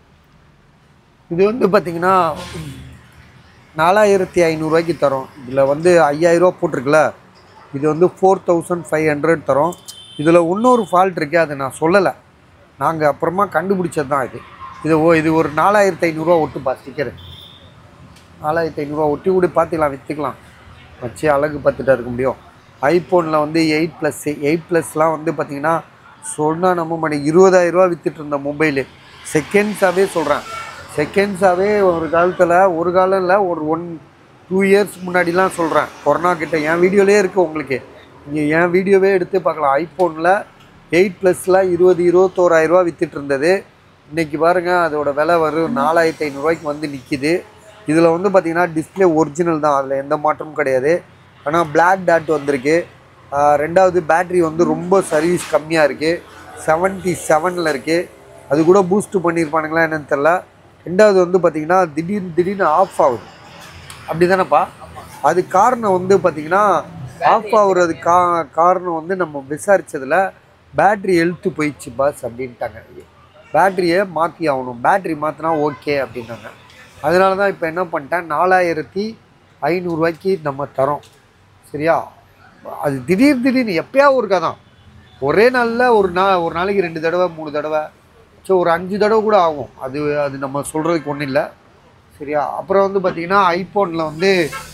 இது வந்து பார்த்தீங்கன்னா நாலாயிரத்தி ஐநூறுரூவாய்க்கு தரோம் இதில் வந்து ஐயாயிரரூவா போட்டிருக்குல்ல இது வந்து ஃபோர் தௌசண்ட் ஃபைவ் ஹண்ட்ரட் தரோம் இதில் இன்னொரு ஃபால்ட் இருக்குது அதை நான் சொல்லலை நாங்கள் அப்புறமா கண்டுபிடிச்சது தான் இது இது ஓ இது ஒரு நாலாயிரத்தி ஐநூறுரூவா ஒட்டுப்பா ஸ்டிக்கரு நாலாயிரத்தி ஐநூறுரூவா ஒட்டி கூட பார்த்துக்கலாம் விற்றுக்கலாம் வச்சு அழகு பார்த்துட்டா இருக்க முடியும் ஐஃபோனில் வந்து எயிட் ப்ளஸ் எயிட் ப்ளஸ்லாம் வந்து பார்த்தீங்கன்னா சொன்னால் நம்ம மணி இருபதாயிரரூவா விற்றுட்டு இருந்த மொபைலு செகண்ட்ஸாகவே சொல்கிறேன் செகண்ட்ஸாகவே ஒரு காலத்தில் ஒரு காலம் இல்லை ஒரு ஒன் டூ இயர்ஸ் முன்னாடிலாம் சொல்கிறேன் கொரோனா கிட்ட என் வீடியோலேயே இருக்குது உங்களுக்கு நீங்கள் என் வீடியோவே எடுத்து பார்க்கலாம் ஐஃபோனில் எயிட் ப்ளஸில் இருபது இருபத்தோராயிரரூவா விற்றுட்டு இருந்தது இன்றைக்கி பாருங்கள் அதோட விலை வரும் நாலாயிரத்தி ஐநூறுரூவாய்க்கு வந்து நிற்கிது இதில் வந்து பார்த்தீங்கன்னா டிஸ்ப்ளே ஒரிஜினல் தான் அதில் எந்த மாற்றமும் கிடையாது ஆனால் Black டாட் வந்திருக்கு ஆஹ் ரெண்டாவது பேட்ரி வந்து ரொம்ப சர்வீஸ் கம்மியாக இருக்குது செவன்ட்டி செவனில் இருக்குது அது கூட பூஸ்ட் பண்ணியிருப்பானுங்களா என்னன்னு தெரில ரெண்டாவது வந்து பார்த்தீங்கன்னா திடீர்னு திடீர்னு ஆஃப் ஆகுது அப்படி தானேப்பா அது காரணம் வந்து பார்த்தீங்கன்னா ஆஃப் ஆகுறது கா காரணம் வந்து நம்ம விசாரிச்சதுல பேட்ரி எழுத்து போயிடுச்சு பாஸ் அப்படின்ட்டாங்க பேட்டரியை மாற்றி ஆகணும் பேட்ரி மாற்றினா ஓகே அப்படின்னாங்க அதனால தான் இப்போ என்ன பண்ணிட்டேன் நாலாயிரத்தி ஐநூறுரூவாய்க்கு நம்ம தரோம் சரியா அது திடீர் திடீர்னு எப்பயா ஒருக்கா தான் ஒரே நாளில் ஒரு நா ஒரு நாளைக்கு ரெண்டு தடவை மூணு தடவை ஸோ ஒரு அஞ்சு தடவை கூட ஆகும் அது அது நம்ம சொல்கிறதுக்கு ஒன்றும் இல்லை சரியா அப்புறம் வந்து பார்த்திங்கன்னா ஐஃபோனில் வந்து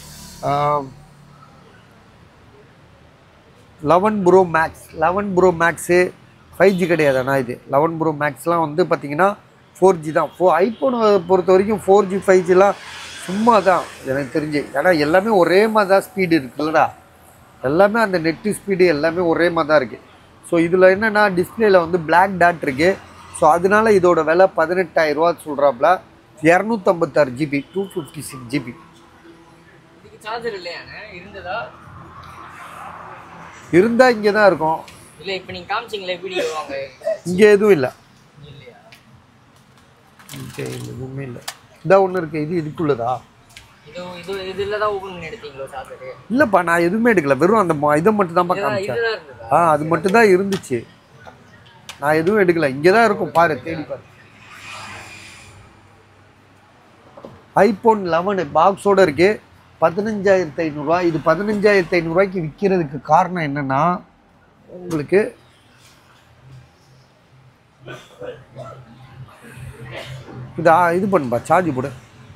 eleven pro max eleven pro max five G கிடையாது ஆனால் இது லெவன் ப்ரோ மேக்ஸ்லாம் வந்து பார்த்திங்கன்னா ஃபோர் ஜி தான் ஃபோ ஐஃபோனை பொறுத்த வரைக்கும் ஃபோர் ஜி ஃபைவ் ஜிலாம் சும்மா தான் எனக்கு தெரிஞ்சு ஏன்னா எல்லாமே ஒரே மாதிரி தான் ஸ்பீடு இருக்குல்லடா எல்லாமே அந்த நெட்டு ஸ்பீடு எல்லாமே ஒரே மாதிரி தான் இருக்குது ஸோ இதில் என்னென்னா டிஸ்பிளேல வந்து Black டாட் இருக்குது ஸோ அதனால இதோட விலை பதினெட்டாயிரரூவா சொல்கிறாப்புல இரநூத்தம்பத்தாறு GB two fifty six GB இதுக்கு சார்ஜர் இல்லையாண்ணே இருந்ததா இருந்தால் இங்கே தான் இருக்கும் இல்லை இப்போ நீங்கள் காமிச்சிங்களே வீடியோ அங்கே இங்கே எதுவும் இல்லை இல்லையா இங்கே எதுவுமே இல்லை இதான் ஒன்று இருக்குது இது இதுக்குள்ளதா இது இது இதில் தான் ஓப்பன் பண்ணி எடுத்தீங்களோ சார்ஜரு இல்லைப்பா நான் எதுவுமே எடுக்கல வெறும் அந்த ம- இதை மட்டும் தான்ப்பா காமிச்சேன் இதுதான் இருந்ததா ஆ அது மட்டும் தான் இருந்துச்சு நான் எதுவும் எடுக்கல இங்கே தான் இருக்கும் பாரு தேடி பாரு ஐபோன் லெவனு பாக்ஸோட இருக்கு பதினஞ்சாயிரத்து ஐநூறுரூவா இது பதினஞ்சாயிரத்து ஐநூறுரூவாய்க்கு விற்கிறதுக்கு காரணம் என்னன்னா உங்களுக்கு இது ஆ, இது பண்ணுப்பா சார்ஜ் போடு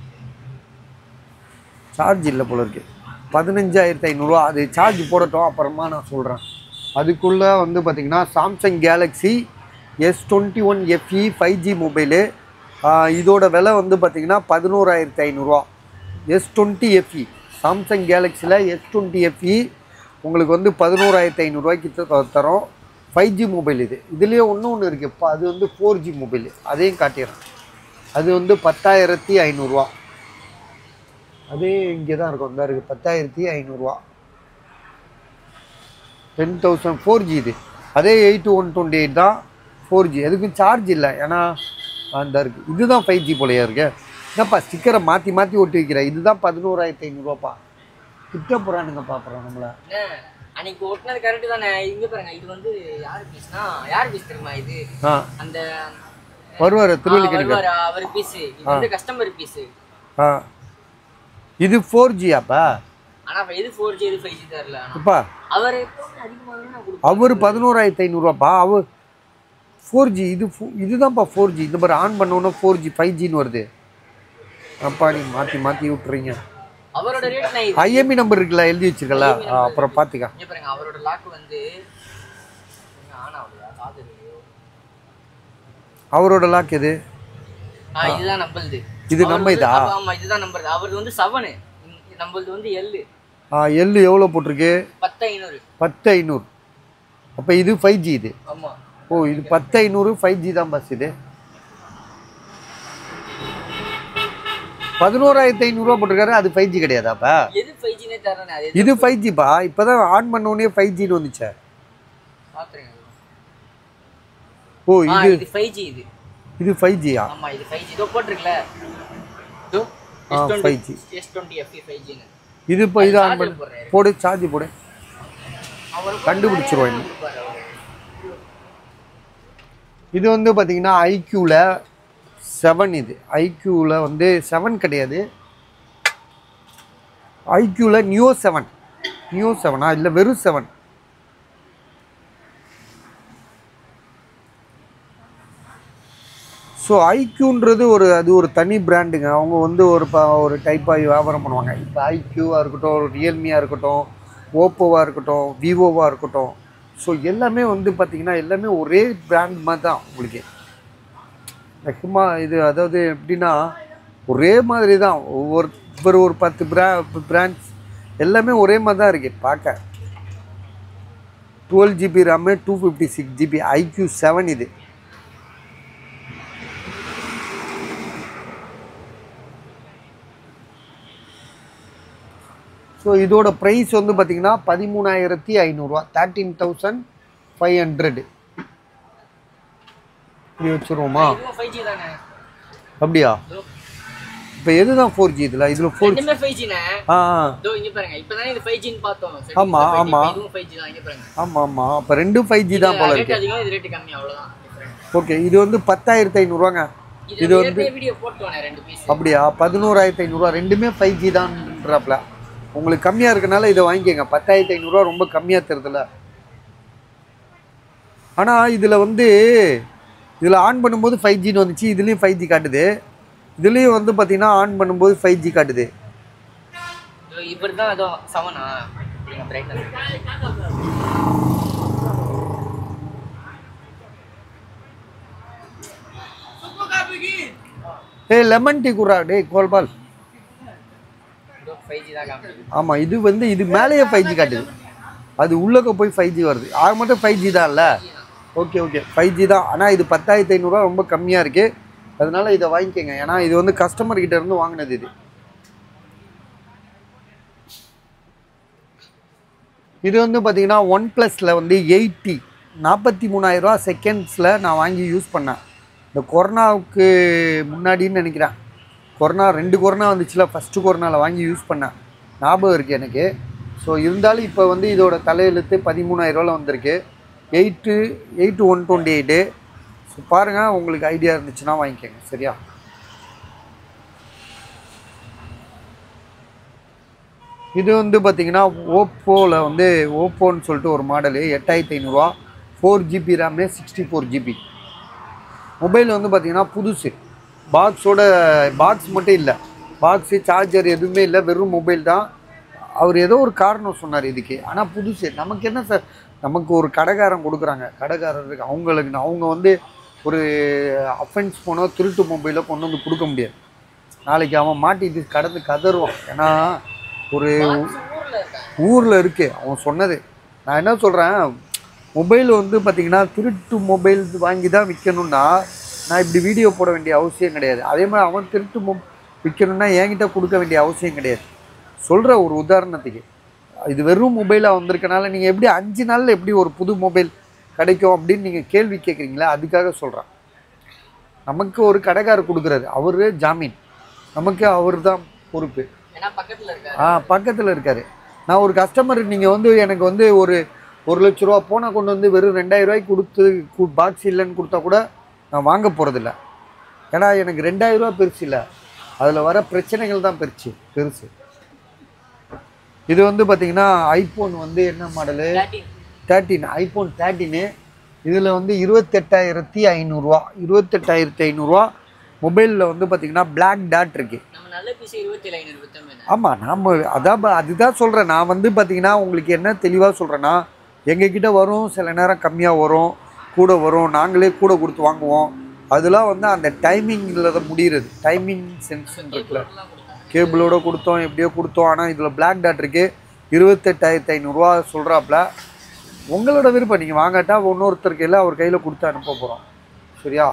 சார்ஜ் இல்லை போல இருக்கு பதினஞ்சாயிரத்து ஐநூறுரூவா அது சார்ஜ் போடட்டும் அப்புறமா நான் சொல்கிறேன் அதுக்குள்ளே வந்து பார்த்திங்கன்னா Samsung Galaxy S twenty one FE five G mobile இதோட விலை வந்து பார்த்திங்கன்னா பதினோராயிரத்து ஐநூறுரூவா எஸ் டுவெண்ட்டி எஃப்இ சாம்சங் கேலக்ஸியில் எஸ் டுவெண்ட்டி எஃப்இ உங்களுக்கு வந்து பதினோராயிரத்து ஐநூறுரூவாய்க்கு த- தரோம் ஃபைவ் ஜி மொபைல் இது இதுலேயே ஒன்று ஒன்று இருக்குது இப்போ அது வந்து ஃபோர் ஜி மொபைல் அதையும் காட்டிடுறேன் அது வந்து பத்தாயிரத்தி ஐநூறுரூவா அதே இங்கே தான் இருக்கும் இந்த இருக்குது பத்தாயிரத்தி ஐநூறுரூவா டென் தௌசண்ட் ஃபோர் ஜி இது அதே எயிட் ஒன் டுவெண்ட்டி எயிட் தான் ஃபோர் ஜி எதுக்கும் சார்ஜ் இல்லை ஏன்னா அந்த இருக்குது இதுதான் ஃபைவ் ஜி போலையா இருக்கு என்னப்பா ஸ்டிக்கரை மாற்றி மாற்றி ஒட்டி வைக்கிற இதுதான் பதினோராயிரத்தி ஐநூறுரூவாப்பா கிட்ட போகிறானுங்க பார்க்குறோம் நம்மளை அண்ணே, அன்னைக்கு ஒட்டினது கரெக்டு தானே இங்க பாருங்க இது வந்து யார் பீஸ்னா யார் பீஸ் தெரியுமா இது ஆ அந்த வருவார் ஆ, திருவள்ளிக்கணிக்க வருவாரு, அவர் பீஸ் இது வந்து கஸ்டமர் பீஸ் ஆ இது ஃபோர் ஜியாப்பா ஆனா இப்ப எது ஃபோர் ஜி எது ஃபைவ் ஜி தரல ஆனா அப்பா அவர் எப்பவுமே அதிகமாக நான் கொடுப்பேன் அவர் பதினோராயிரத்தி ஐநூறுரூவாப்பா அவர் ஃபோர் ஜி இது ஃபோ- இதுதான்ப்பா ஃபோர் ஜி இந்த மாதிரி ஆன் பண்ணோன்னா ஃபோர் ஜி ஃபைவ் ஜின்னு வருது அப்பா நீ மாற்றி மாற்றி விட்டுறீங்க அவரோட ரேட் நான் இது ஐஎம்இ நம்பர் இருக்குல்ல எழுதி வச்சிருக்கல ஆ, அப்புறம் பார்த்துக்க இங்க பாருங்க அவரோட லாக் வந்து ஆன் ஆகுதா சார்ஜர் அவரோட லாக் எது ஆ இதுதான் நம்பல்து இது நம்ம இதா ஆமா இதுதான் நம்பர் அவரது வந்து செவனு நம்மளது வந்து எல்லு ஆ எல்லு எவ்வளோ போட்டிருக்கு பத்து ஐநூறு பத்து ஐநூறு அப்போ இது ஃபைவ் ஜி இது ஆமா ஓ இது பத்து ஐநூறு ஃபைவ் ஜி தான் பஸ் இது பதினோராயிரத்தி ஐநூறுரூவா போட்டிருக்காரு அது ஃபைவ் ஜி கிடையாதாப்பா எது ஃபைவ் ஜினே தரேன் அது இது ஃபைவ் ஜிப்பா இப்போ தான் ஆன் பண்ண உடனே ஃபைவ் ஜின்னு வந்துச்சே பாத்துருங்க ஓ ஆ இது இது ஃபைவ் ஜி இது இது ஃபைவ் ஜியா ஆமா இது ஃபைவ் ஜி இதோ போட்டிருக்கல இதோ ஆ, 5G. S twenty FE five ஜின்னு இது இப்போ இது ஆன் charger பண்ணு போடுறாரு. போடு சார்ஜ் போடு அவர் கண்டுபிடிச்சிருவோம் இன்னும். கொடுப்பாரு அவரு. இது வந்து பார்த்தீங்கன்னா ஐக்யூவில் செவன் இது ஐக்யூவில் வந்து செவன் கிடையாது ஐக்யூவில் நியோ செவன் நியோ செவனா இல்லை வெறும் செவன் ஸோ ஐக்யூன்றது ஒரு அது ஒரு தனி பிராண்டுங்க அவங்க வந்து ஒரு ப ஒரு டைப்பாக வியாபாரம் பண்ணுவாங்க இப்போ ஐக்யூவாக இருக்கட்டும் ரியல்மியாக இருக்கட்டும் ஓப்போவாக இருக்கட்டும் விவோவாக இருக்கட்டும் ஸோ எல்லாமே வந்து பார்த்திங்கன்னா எல்லாமே ஒரே பிராண்ட் மாதிரி தான் உங்களுக்கு இந்த ஹிமா இது அதாவது எப்படின்னா ஒரே மாதிரி தான் ஒவ்வொரு ஒரு ஒரு பத்து பிரா பிராண்ட்ஸ் எல்லாமே ஒரே மாதிரி தான் இருக்குது பார்க்க twelve GB RAM two fifty six GB iQOO seven இது ஸோ இதோட ப்ரைஸ் வந்து பார்த்தீங்கன்னா பதிமூணாயிரத்தி ஐநூறுரூவா தேர்ட்டீன் தௌசண்ட் ஃபைவ் ஹண்ட்ரட் இப்படி வச்சுருவோமா இதுவும் ஃபைவ் ஜி தானே அப்படியா இதோ இப்போ எதுதான் ஃபோர் ஜி இதில் இதில் ஃபோர் ரெண்டுமே ஃபைவ் ஜிண்ணே ஆ இதோ இங்க பாருங்க இப்பதானே இது ஃபைவ் ஜின்னு பார்த்தோம் சரி, ஆமா, இது 5G, ஆமா. இதுவும் ஃபைவ் ஜி தான் இங்க பாருங்க ஆமாம் ஆமாம் அப்போ ரெண்டும் ஃபைவ் ஜி தான் போல ரேட் இருக்கு அதிகம் இது ரேட் கம்மி அவ்வளவுதான் different. ஓகே இது வந்து பத்தாயிரத்தி ஐநூறுவாங்க இது இது வந்து ஏற்கனவே வீடியோ போட்டோனே ரெண்டு பீஸ் அப்படியா பதினோராயிரத்தி ஐநூறுரூவா ரெண்டுமே ஃபைவ் ஜி தான்ன்றாப்ல உங்களுக்கு கம்மியாக இருக்கனால இதை வாங்கிக்கோங்க பத்தாயிரத்தி ஐநூறுரூவா ரொம்ப கம்மியாக தருதுல ஆனால் இதில் வந்து இதில் ஆன் பண்ணும்போது ஃபைவ் ஜின்னு வந்துச்சு இதுலேயும் ஃபைவ் ஜி காட்டுது இதுலேயும் வந்து பார்த்தீங்கன்னா ஆன் பண்ணும்போது ஃபைவ் ஜி காட்டுது இவர் தான் ஏதோ செவனா பிரைட்னஸ் ஏய் லெமன் டீ குரா டேய் கோல்பால் இதோ ஃபைவ் ஜி தான் காமிக்குது ஆமாம் இது வந்து இது மேலேயே ஃபைவ் ஜி காட்டுது அது உள்ளக்க போய் ஃபைவ் ஜி வருது ஆக மட்டும் ஃபைவ் ஜி தான்ல ஓகே ஓகே ஃபைவ் ஜி தான் ஆனால் இது பத்தாயிரத்தி ஐநூறுரூவா ரொம்ப கம்மியாக இருக்குது அதனால இதை வாங்கிக்கோங்க ஏன்னா இது வந்து கஸ்டமர் கிட்ட இருந்து வாங்கினது இது இது வந்து பார்த்தீங்கன்னா ஒன் ப்ளஸில் வந்து எயிட்டி நாற்பத்தி மூணாயிரரூவா செகண்ட்ஸில் நான் வாங்கி யூஸ் பண்ணேன் இந்த கொரோனாவுக்கு முன்னாடின்னு நினைக்கிறேன் கொரோனா ரெண்டு கொரோனா வந்துச்சுல ஃபஸ்ட்டு கொரோனாவில் வாங்கி யூஸ் பண்ணேன் ஞாபகம் இருக்குது எனக்கு ஸோ இருந்தாலும் இப்போ வந்து இதோட தலையெழுத்து பதிமூணாயிரரூவாவில் வந்திருக்கு eight eight one twenty eight so பாருங்கள் உங்களுக்கு ஐடியா இருந்துச்சுன்னா வாங்கிக்கோங்க சரியா இது வந்து பார்த்தீங்கன்னா ஓப்போவில் வந்து ஓப்போன்னு சொல்லிட்டு ஒரு மாடலு எட்டாயிரத்தி ஐநூறுரூவா ஃபோர் ஜிபி ரேம்லே சிக்ஸ்டி ஃபோர் ஜிபி மொபைல் வந்து பார்த்தீங்கன்னா புதுசு பாக்ஸோட பாக்ஸ் மட்டும் இல்லை பாக்ஸு சார்ஜர் எதுவுமே இல்லை வெறும் மொபைல் தான் அவர் ஏதோ ஒரு காரணம் சொன்னார் இதுக்கு ஆனால் புதுசு நமக்கு என்ன சார் நமக்கு ஒரு கடைக்காரன் கொடுக்குறாங்க கடைக்காரருக்கு அவங்களுக்கு அவங்க வந்து ஒரு அஃபென்ஸ் போனோ திருட்டு மொபைலோ கொண்டு வந்து கொடுக்க முடியாது நாளைக்கு அவன் மாட்டிட்டு கடந்து கதறுவான் ஏன்னா ஒரு ஊர்ல இருக்காங்க ஊரில் இருக்குது அவன் சொன்னது நான் என்ன சொல்கிறேன் மொபைல் வந்து பார்த்தீங்கன்னா திருட்டு மொபைல் வாங்கி தான் விற்கணும்னா நான் இப்படி வீடியோ போட வேண்டிய அவசியம் கிடையாது அதே மாதிரி அவன் திருட்டு மொ விற்கணும்னா என்கிட்ட கொடுக்க வேண்டிய அவசியம் கிடையாது சொல்கிற ஒரு உதாரணத்துக்கு இது வெறும் மொபைலாக வந்திருக்கனால நீங்கள் எப்படி அஞ்சு நாளில் எப்படி ஒரு புது மொபைல் கிடைக்கும் அப்படின்னு நீங்கள் கேள்வி கேட்குறீங்களா அதுக்காக சொல்கிறேன் நமக்கு ஒரு கடைக்காரர் கொடுக்குறாரு அவர் ஜாமீன் நமக்கு அவர் தான் பொறுப்பு ஏன்னா பக்கத்துல இருக்காரு ஆ பக்கத்தில் இருக்காரு நான் ஒரு கஸ்டமர் நீங்கள் வந்து எனக்கு வந்து ஒரு ஒரு லட்ச ரூபா போனை கொண்டு வந்து வெறும் ரெண்டாயிரம் ரூபாய்க்கு கொடுத்து பாக்ஸ் இல்லைன்னு கொடுத்தா கூட நான் வாங்க போகிறதில்ல ஏன்னா எனக்கு ரெண்டாயிரம் ரூபா பெருசு இல்லை அதில் வர பிரச்சனைகள் தான் பெருசு பெருசு இது வந்து பார்த்தீங்கன்னா ஐஃபோன் வந்து என்ன மாடலு தேர்ட்டின் தேர்ட்டின் ஐஃபோன் தேர்ட்டின்னு இதில் வந்து இருபத்தெட்டாயிரத்தி ஐநூறுரூவா இருபத்தெட்டாயிரத்தி ஐநூறுரூவா மொபைலில் வந்து பார்த்தீங்கன்னா Black டாட் இருக்குது நம்ம நல்ல பீஸ் இருபத்தி ஏழு ஐநூறு வித்தோமே ஆமாம் நாம் அதான் ப- அதுதான் சொல்கிறேன் நான் வந்து பார்த்தீங்கன்னா உங்களுக்கு என்ன தெளிவாக சொல்கிறேன்னா எங்ககிட்ட வரும் சில நேரம் கம்மியாக வரும் கூட வரும் நாங்களே கூட கொடுத்து வாங்குவோம் அதெல்லாம் வந்து அந்த டைமிங்கில் தான் முடிகிறது டைமிங் சென்ஸ் இருக்குல்ல கேபிளோட கொடுத்தோம் எப்படியோ கொடுத்தோம் ஆனால் இதில் Black டாட் இருக்குது இருபத்தெட்டாயிரத்தி ஐநூறுரூவா சொல்கிறாப்புல உங்களோட விருப்பம் நீங்கள் வாங்காட்டா இன்னொருத்தர் கையில் அவர் கையில் கொடுத்து அனுப்ப போகிறோம் சரியா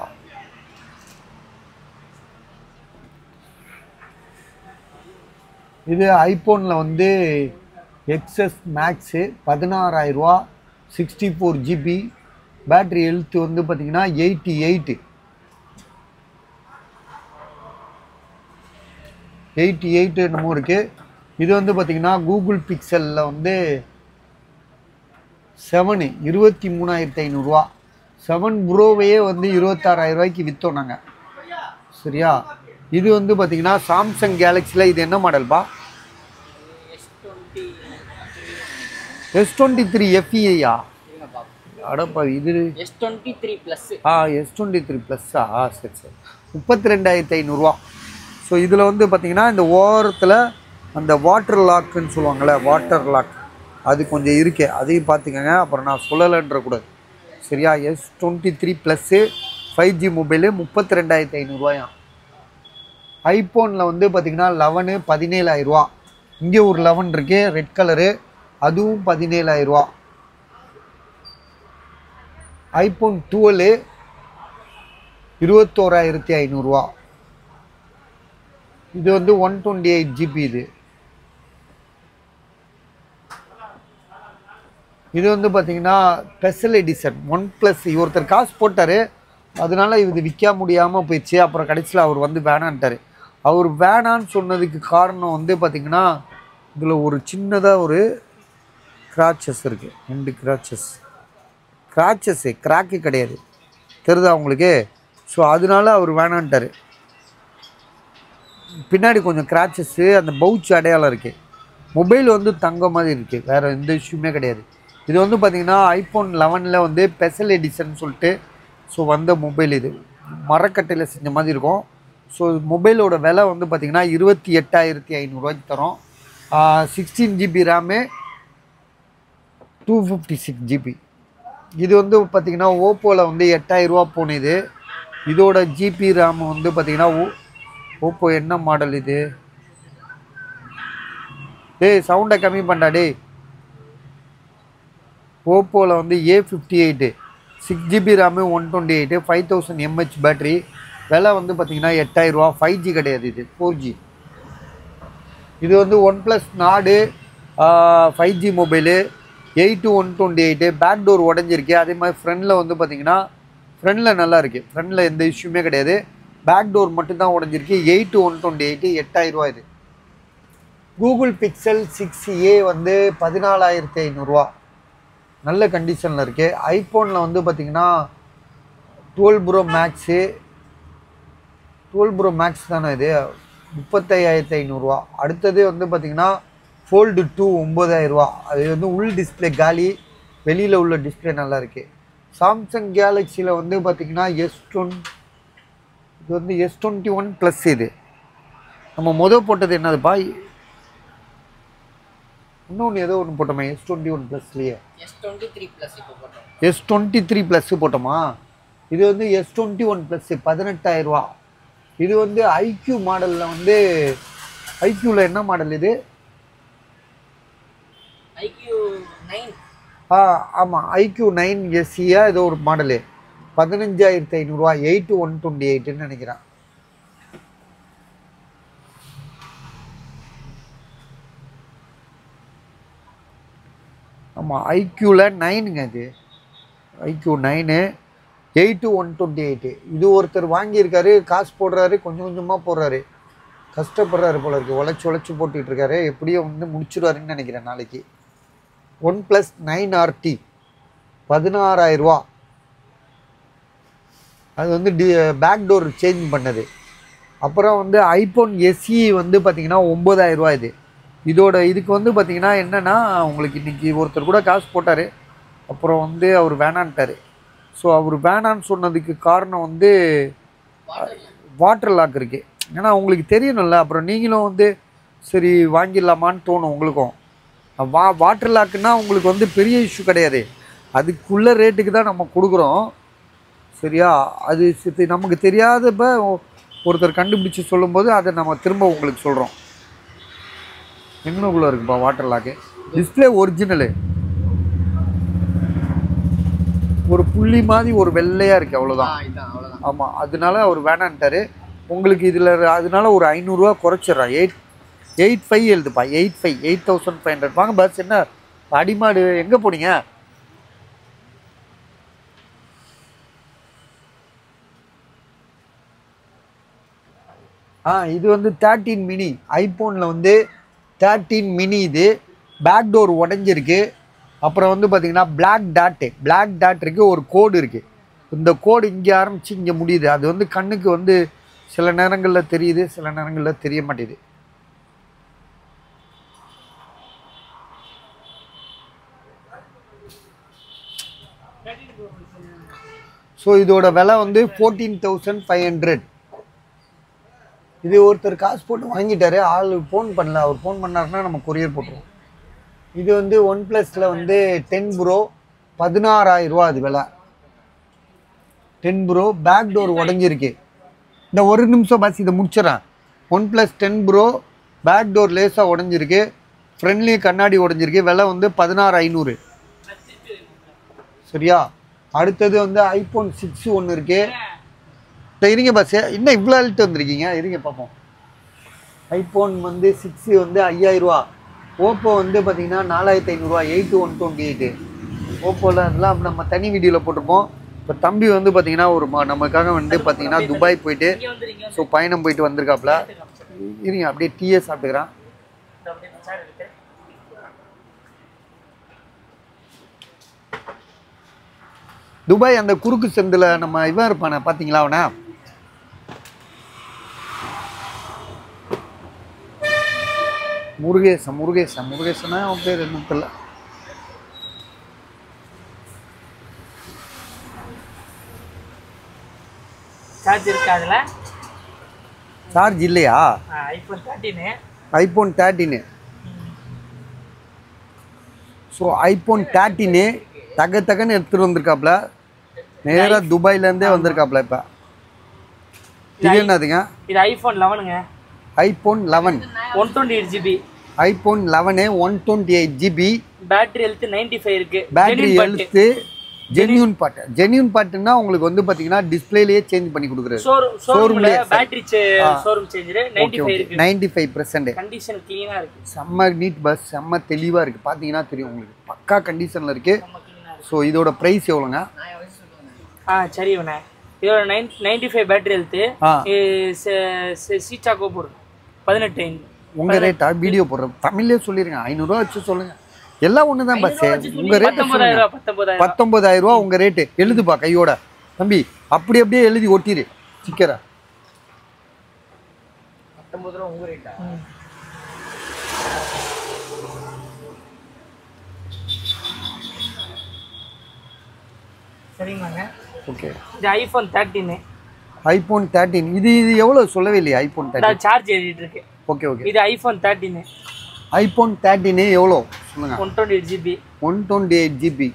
இது ஐஃபோனில் வந்து எக்ஸஸ் மேக்ஸு பதினாறாயிரரூவா sixty four GB battery health வந்து பார்த்தீங்கன்னா எயிட்டி எயிட்டு எயிட்டி எயிட் என்னமோ இருக்குது இது வந்து பார்த்தீங்கன்னா கூகுள் பிக்சலில் வந்து செவனு இருபத்தி மூணாயிரத்தி ஐநூறுரூவா செவன் ப்ரோவையே வந்து இருபத்தாறாயிரம் ரூபாய்க்கு விற்றோம் நாங்கள் சரியா இது வந்து பார்த்தீங்கன்னா சாம்சங் கேலக்ஸியில் இது என்ன மாடல்பா S twenty S twenty three எஃப்இஐயா இருங்க பாப்போம் அடப்பா இது எஸ் டுவெண்ட்டி த்ரீ ப்ளஸ் ஆ எஸ் டுவெண்ட்டி த்ரீ ப்ளஸ்ஸா சரி சரி முப்பத்தி ரெண்டாயிரத்தி ஐநூறுரூவா ஸோ இதில் வந்து பார்த்தீங்கன்னா இந்த ஓரத்தில் அந்த வாட்டர் லாக்குன்னு சொல்லுவாங்கள்ல வாட்டர் லாக் அது கொஞ்சம் இருக்கே அதையும் பார்த்துக்கங்க அப்புறம் நான் சொல்லலைன்ற கூடாது சரியா S twenty three plus five G mobile முப்பத்தி ரெண்டாயிரத்தி ஐநூறுரூவாயாம் ஐஃபோனில் வந்து பார்த்தீங்கன்னா லெவனு பதினேழாயிரரூவா இங்கே ஒரு லெவன் இருக்கு ரெட் கலரு அதுவும் பதினேழாயிரரூவா ஐஃபோன் டுவெலு இருபத்தோராயிரத்தி ஐநூறுரூவா இது வந்து ஒன் டுவெண்ட்டி எயிட் ஜிபி இது இது வந்து பார்த்தீங்கன்னா ஸ்பெஷல் எடிஷன் ஒன் ப்ளஸ் ஒருத்தர் காசு போட்டார் அதனால இது விற்க முடியாமல் போயிடுச்சு அப்புறம் கடைசியில் அவர் வந்து வேணான்ட்டார் அவர் வேணான்னு சொன்னதுக்கு காரணம் வந்து பார்த்தீங்கன்னா இதில் ஒரு சின்னதாக ஒரு கிராச்சஸ் இருக்குது ரெண்டு கிராச்சஸ் கிராச்சஸ்ஸு கிராக்கு கிடையாது தெரியுதா உங்களுக்கு ஸோ அதனால அவர் வேணான்ட்டார் பின்னாடி கொஞ்சம் கிராச்சஸ்ஸு அந்த பவுச் அடையாளம் இருக்குது மொபைல் வந்து தங்க மாதிரி இருக்குது வேறு எந்த இஷ்யூமே கிடையாது இது வந்து பார்த்திங்கன்னா ஐஃபோன் லெவனில் வந்து ஸ்பெஷல் எடிஷன் சொல்லிட்டு ஸோ வந்த மொபைல் இது மரக்கட்டையில் செஞ்ச மாதிரி இருக்கும் ஸோ மொபைலோட விலை வந்து பார்த்திங்கன்னா இருபத்தி எட்டாயிரத்தி ஐநூறுரூவாய்க்கு தரோம் sixteen GB RAM two fifty six GB இது வந்து பார்த்திங்கன்னா ஓப்போவில் வந்து எட்டாயிரரூவா போனது இதோட ஜிபி ரேம் வந்து பார்த்திங்கன்னா ஓ ஓப்போ என்ன மாடல் இது டேய் சவுண்டை கம்மி பண்ணா டேய் ஓப்போவில் வந்து A fifty eight six GB RAM one twenty eight five thousand mAh battery விலை வந்து பார்த்திங்கன்னா எட்டாயிரரூவா ஃபைவ் ஜி கிடையாது இது ஃபோர் ஜி இது வந்து OnePlus Nord five G mobile eight one twenty eight back door உடஞ்சிருக்கு அதே மாதிரி ஃப்ரண்டில் வந்து பார்த்தீங்கன்னா ஃப்ரண்டில் நல்லா இருக்குது ஃப்ரண்டில் எந்த இஷ்யூமே கிடையாது பேக் டோர் மட்டும்தான் உடஞ்சிருக்கு எயிட்டு ஒன் டுவெண்ட்டி எயிட்டு எட்டாயிரரூவா இது கூகுள் பிக்சல் சிக்ஸ் ஏ வந்து பதினாலாயிரத்தி ஐநூறுரூவா நல்ல கண்டிஷனில் இருக்குது ஐஃபோனில் வந்து பார்த்தீங்கன்னா twelve pro max twelve pro max தானே இது முப்பத்தையாயிரத்தி ஐநூறுரூவா அடுத்தது வந்து பார்த்திங்கன்னா ஃபோல்டு டூ ஒம்பதாயிரரூவா அது வந்து உள் டிஸ்பிளே காலி வெளியில் உள்ள டிஸ்பிளே நல்லா இருக்குது சாம்சங் கேலக்ஸியில் வந்து பார்த்திங்கன்னா எஸ் டுவென் இது வந்து எஸ் டுவெண்ட்டி ஒன் ப்ளஸ் இது நம்ம மொதல் போட்டது என்னதுப்பா இன்னொன்று ஏதோ ஒன்று போட்டோமே எஸ் டுவெண்ட்டி ஒன் ப்ளஸ்லேயே எஸ் டுவெண்ட்டி த்ரீ ப்ளஸ் இப்போ போட்டோம் எஸ் டுவெண்ட்டி த்ரீ ப்ளஸ்ஸு போட்டோமா இது வந்து எஸ் டுவெண்ட்டி ஒன் ப்ளஸ்ஸு பதினெட்டாயிரரூவா இது வந்து ஐக்யூ மாடலில் வந்து ஐக்யூவில் என்ன மாடல் இது ஐக்யூ நைன் ஆ ஆமாம் ஐக்யூ நைன் எஸ்சியா ஏதோ ஒரு மாடலு பதினஞ்சாயிரத்தி ஐநூறுரூவா எயிட்டு ஒன் டுவெண்ட்டி எயிட்டுன்னு நினைக்கிறேன் ஆமாம் ஐக்யூவில் நைனுங்க இது iQOO nine eight one twenty eight இது ஒருத்தர் வாங்கியிருக்காரு காசு போடுறாரு கொஞ்சம் கொஞ்சமாக போடுறாரு கஷ்டப்படுறாரு போல இருக்கு உழைச்சி உழைச்சி போட்டுக்கிட்டு இருக்காரு எப்படியோ வந்து முடிச்சிடுவாருன்னு நினைக்கிறேன் நாளைக்கு ஒன் ப்ளஸ் நைன் ஆர்டி பதினாறாயிரரூவா அது வந்து டி பேக் டோர் சேஞ்ச் பண்ணது அப்புறம் வந்து ஐஃபோன் எஸ்இ வந்து பார்த்தீங்கன்னா ஒம்பதாயிரரூவா இது இதோட இதுக்கு வந்து பார்த்தீங்கன்னா என்னென்னா உங்களுக்கு இன்றைக்கி ஒருத்தர் கூட காசு போட்டார் அப்புறம் வந்து அவர் வேணான்ட்டார் ஸோ அவர் வேணான்னு சொன்னதுக்கு காரணம் வந்து வாட்டர் லாக் இருக்குது ஏன்னா உங்களுக்கு தெரியணும்ல அப்புறம் நீங்களும் வந்து சரி வாங்கிடலாமான்னு தோணும் உங்களுக்கும் வா வாட்டர் லாக்குன்னா உங்களுக்கு வந்து பெரிய இஷ்யூ கிடையாது அதுக்குள்ள ரேட்டுக்கு தான் நம்ம கொடுக்குறோம் சரியா அது சித்து- நமக்கு தெரியாதப்ப ஒ- ஒருத்தர் கண்டுபிடிச்சு சொல்லும்போது அதை நம்ம திரும்ப உங்களுக்கு சொல்கிறோம் எங்கனக்குள்ளே இருக்குப்பா வாட்டர் லாக்கு டிஸ்பிளே ஒரிஜினலு ஒரு புள்ளி மாதிரி ஒரு வெள்ளையாக இருக்குது அவ்வளோதான் இதான் அவ்வளோதான் ஆமாம் அதனால அவர் வேணான்ட்டாரு உங்களுக்கு இதில் அதனால ஒரு ஐநூறுரூவா குறைச்சிட்றான் எயிட் எயிட் ஃபைவ் எழுதுப்பா eight five eight thousand five hundred வாங்க பஸ் என்ன அடிமாடு எங்கே போனீங்க ஆ இது வந்து தேர்ட்டீன் மினி ஐஃபோனில் வந்து தேர்ட்டீன் மினி இது பேக் டோர் உடஞ்சிருக்கு அப்புறம் வந்து பார்த்தீங்கன்னா பிளாக் டாட்டு பிளாக் டாட் இருக்குது ஒரு கோடு இருக்குது இந்த கோடு இங்கே ஆரம்பித்து இங்கே முடியுது அது வந்து கண்ணுக்கு வந்து சில நேரங்களில் தெரியுது சில நேரங்களில் தெரிய மாட்டேங்குது ஸோ இதோட விலை வந்து ஃபோர்டீன் தௌசண்ட் ஃபைவ் ஹண்ட்ரட் இது ஒருத்தர் காசு போட்டு வாங்கிட்டாரு ஆள் ஃபோன் பண்ணல அவர் ஃபோன் பண்ணாருன்னா நம்ம கொரியர் போட்டுருவோம் இது வந்து ஒன் ப்ளஸில் வந்து டென் ப்ரோ பதினாறாயிரம் ரூபா அது விலை டென் ப்ரோ பேக் டோர் உடஞ்சிருக்கு இந்த ஒரு நிமிஷம் பஸ் இதை முடிச்சிடறேன் OnePlus ten pro back door லேசாக உடஞ்சிருக்கு ஃப்ரண்ட்லேயும் கண்ணாடி உடஞ்சிருக்கு விலை வந்து பதினாறு ஐநூறு சரியா அடுத்தது வந்து ஐஃபோன் சிக்ஸ் ஒன்று இருக்கு இந்த இருங்க பஸ் இன்னும் இவ்வளோ அழுட்டு வந்திருக்கீங்க இருங்க பார்ப்போம் ஐஃபோன் வந்து சிக்ஸு வந்து ஐயாயிரரூவா ஓப்போ வந்து பார்த்தீங்கன்னா நாலாயிரத்தி ஐநூறுரூவா எயிட் ஒன் டுவெண்ட்டி எயிட்டு ஓப்போவில் அதெல்லாம் நம்ம தனி வீடியோவில் போட்டிருப்போம் இப்போ தம்பி வந்து பார்த்தீங்கன்னா ஒரு ம- நமக்காக வந்து பார்த்தீங்கன்னா துபாய் போயிட்டு இங்க வந்துருங்க ஸோ பயணம் போயிட்டு வந்திருக்காப்புல இருங்க அப்படியே டீயே சாப்பிட்டுக்கிறான் இந்த அப்படியே இந்த side இருக்கு துபாய் அந்த குறுக்கு செந்தில் நம்ம இவன் இருப்பானே பார்த்தீங்களா அவனை முருகேசன் முருகேசன் முருகேசனா அவன் பேர் என்ன தெரியல சார்ஜ் இருக்கு அதுல சார்ஜ் இல்லையா ஐபோன் தேர்ட்டின்னு ஐபோன் தேர்ட்டின்னு ஸோ ஐபோன் தேர்ட்டின்னு தக தகன்னு எடுத்துகிட்டு வந்திருக்காப்புல நேராக துபாயிலேருந்தே வந்திருக்காப்புல இப்போ இது என்னதுங்க இது ஐபோன் லெவனுங்க iPhone eleven one twenty eight GB iPhone eleven one twenty eight GB battery health ninety five இருக்கு பேட்டரி Genuine part. எழுத்து ஜென்யூன் பாட்டு ஜென்யூன் பாட்டுன்னா உங்களுக்கு வந்து பார்த்தீங்கன்னா டிஸ்பிளேலேயே சேஞ்ச் பண்ணி கொடுக்குறது ஷோரூம் ஷோரூம்ல Showroom-லயே battery showroom changer ninety okay five okay இருக்கு நைன்டி ஃபைவ் பர்சன்ட் கண்டிஷன் கிளீனா இருக்கு செம்ம நீட் பஸ் செம்ம தெளிவாக இருக்குது பார்த்தீங்கன்னா தெரியும் உங்களுக்கு பக்கா கண்டிஷனில் இருக்குது நம்ம clean ஆ இருக்கு ஸோ இதோட ப்ரைஸ் எவ்வளோங்க ஆ சரி இவனே இதோட nine ninety five battery health ஆ சீச்சாக்கோ போடும் பதினெட்டு உங்கள் ரேட்டா வீடியோ போடுறோம் தமிழ்லேயே சொல்லிடுங்க ஐநூறுரூவா வச்சு சொல்லுங்கள் எல்லாம் ஒன்று தான் பஸ்ஸு உங்கள் ரேட்டு பத்தொன்பதாயிரம் ரூபாய் பத்தொன்பதாயிரம் பத்தொன்பதாயிரம் ரூபா உங்கள் ரேட்டு எழுதுப்பா கையோட தம்பி அப்படி அப்படியே எழுதி ஒட்டிடு சிக்கரை பத்தொன்பது ரூபா உங்க ரேட்டா சரிங்கண்ணா ஓகே இது ஐபோன் தேர்ட்டின்னு ஐபோன் தேர்ட்டின் இது இது எவ்வளோ சொல்லவே இல்லையா ஐபோன் தேர்ட்டின் சார்ஜ் ஏறிட்டு இருக்கு ஓகே ஓகே இது ஐபோன் தேர்ட்டின்னு ஐபோன் தேர்ட்டினு எவ்வளோ சொல்லுங்கள் one twenty eight GB one twenty eight GB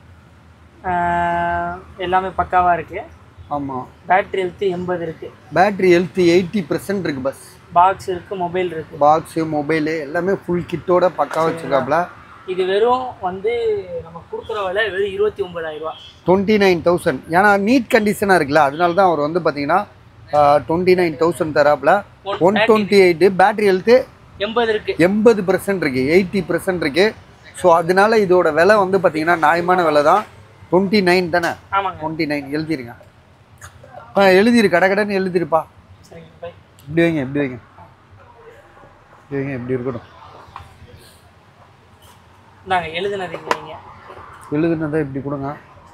எல்லாமே பக்காவா இருக்கு ஆமாம் பேட்டரி ஹெல்த் எண்பது இருக்கு பேட்டரி ஹெல்த் எயிட்டி பர்சன்ட் இருக்கு பஸ் பாக்ஸ் இருக்கு மொபைல் இருக்கு பாக்ஸு மொபைலு எல்லாமே ஃபுல் கிட்டோட பக்கா வச்சுருக்காப்புல இது வெறும் வந்து நம்ம கொடுக்குற விலை வெறும் இருபத்தி ஒன்பதாயிரம் ரூபா டுவெண்ட்டி நைன் தௌசண்ட் ஏன்னா நீட் கண்டிஷனாக இருக்குல்ல அதனால தான் அவர் வந்து பார்த்தீங்கன்னா டுவெண்ட்டி நைன் தௌசண்ட் தராப்புல one twenty eight battery health எண்பது இருக்கு எண்பது பர்சன்ட் இருக்கு எயிட்டி பர்சன்ட் இருக்கு ஸோ அதனால இதோட விலை வந்து பார்த்தீங்கன்னா நியாயமான விலை தான் டுவெண்ட்டி நைன் தானே ஆமாங்க டுவெண்ட்டி நைன் எழுதிருங்க ஆ எழுதிரு கடை கடைன்னு எழுதிருப்பா சரிங்க பை இப்படி வைங்க இப்படி வைங்க இப்படி வைங்க இப்படி இருக்கட்டும் நாங்கள் எழுதுனதுக்கு நீங்க எழுதுனதை இப்படி கொடுங்க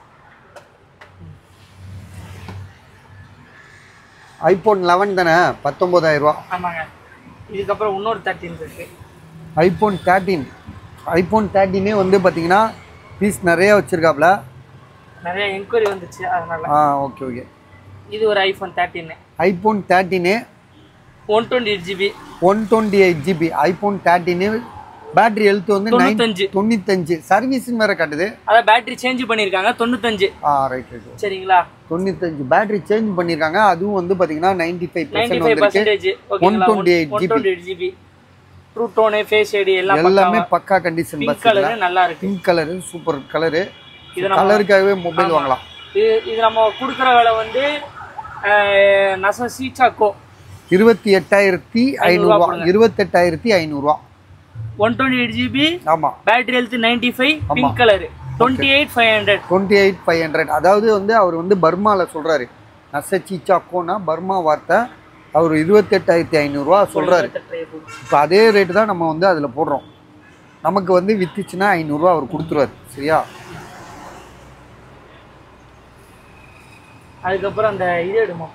ஐபோன் லெவன் தானே பத்தொம்போதாயிரம் ரூபா ஆமாங்க இதுக்கப்புறம் இன்னொரு தேர்ட்டின் இருக்கு ஐபோன் தேர்ட்டீன் ஐபோன் தேர்ட்டீனே வந்து பார்த்தீங்கன்னா பீஸ் நிறைய வச்சுருக்காப்புல நிறைய என்கொயரி வந்துச்சு அதனால ஆ ஓகே ஓகே இது ஒரு ஐஃபோன் தேர்ட்டின்னு iPhone thirteen one twenty eight GB one twenty eight GB iPhone thirteen battery health வந்து நைன் தொண்ணூத்தஞ்சு தொண்ணூத்தஞ்சு சர்வீஸ்னு வேற காட்டுது அதான் பேட்டரி சேஞ்ச் பண்ணியிருக்காங்க தொண்ணூத்தஞ்சு ஆ ரைட் ரைட் சரிங்களா தொண்ணூத்தஞ்சு பேட்டரி சேஞ்ச் பண்ணியிருக்காங்க அதுவும் வந்து பார்த்தீங்கன்னா ninety five ninety percent five வந்திருக்கு பர்சன்டேஜ் ஓகேங்களா 128 one twenty eight GB true tone face ID எல்லாம் எல்லாமே பக்கா கண்டிஷன் பிங்க் பஸ் கலரு நல்லா இருக்கு பிங்க் கலரு சூப்பர் கலரு இது நம்ம- கலருக்காகவே மொபைல் வாங்கலாம் இது இது நம்ம கொடுக்குற விலை வந்து அஹ், நச சீச்சாக்கோ இருபத்தி எட்டாயிரத்தி ஐநூறுரூவா கொடுங்க. இருபத்தெட்டாயிரத்தி ஐநூறுரூவா ஒன் டுவெண்ட்டி எயிட் ஜிபி ஆமாம் battery health ninety five pink colour twenty eight five hundred twenty eight five hundred அதாவது வந்து அவர் வந்து பர்மாவில் சொல்கிறாரு நசச்சிச்சாக்கோனா பர்மா வார்த்தை அவர் இருபத்தெட்டாயிரத்தி ஐநூறுரூவா சொல்கிறாரு இப்போ அதே ரேட்டு தான் நம்ம வந்து அதில் போடுறோம் நமக்கு வந்து வித்துச்சுன்னா ஐநூறுரூவா அவர் கொடுத்துருவாரு சரியா அதுக்கப்புறம் அந்த இது எடு மாப்பிள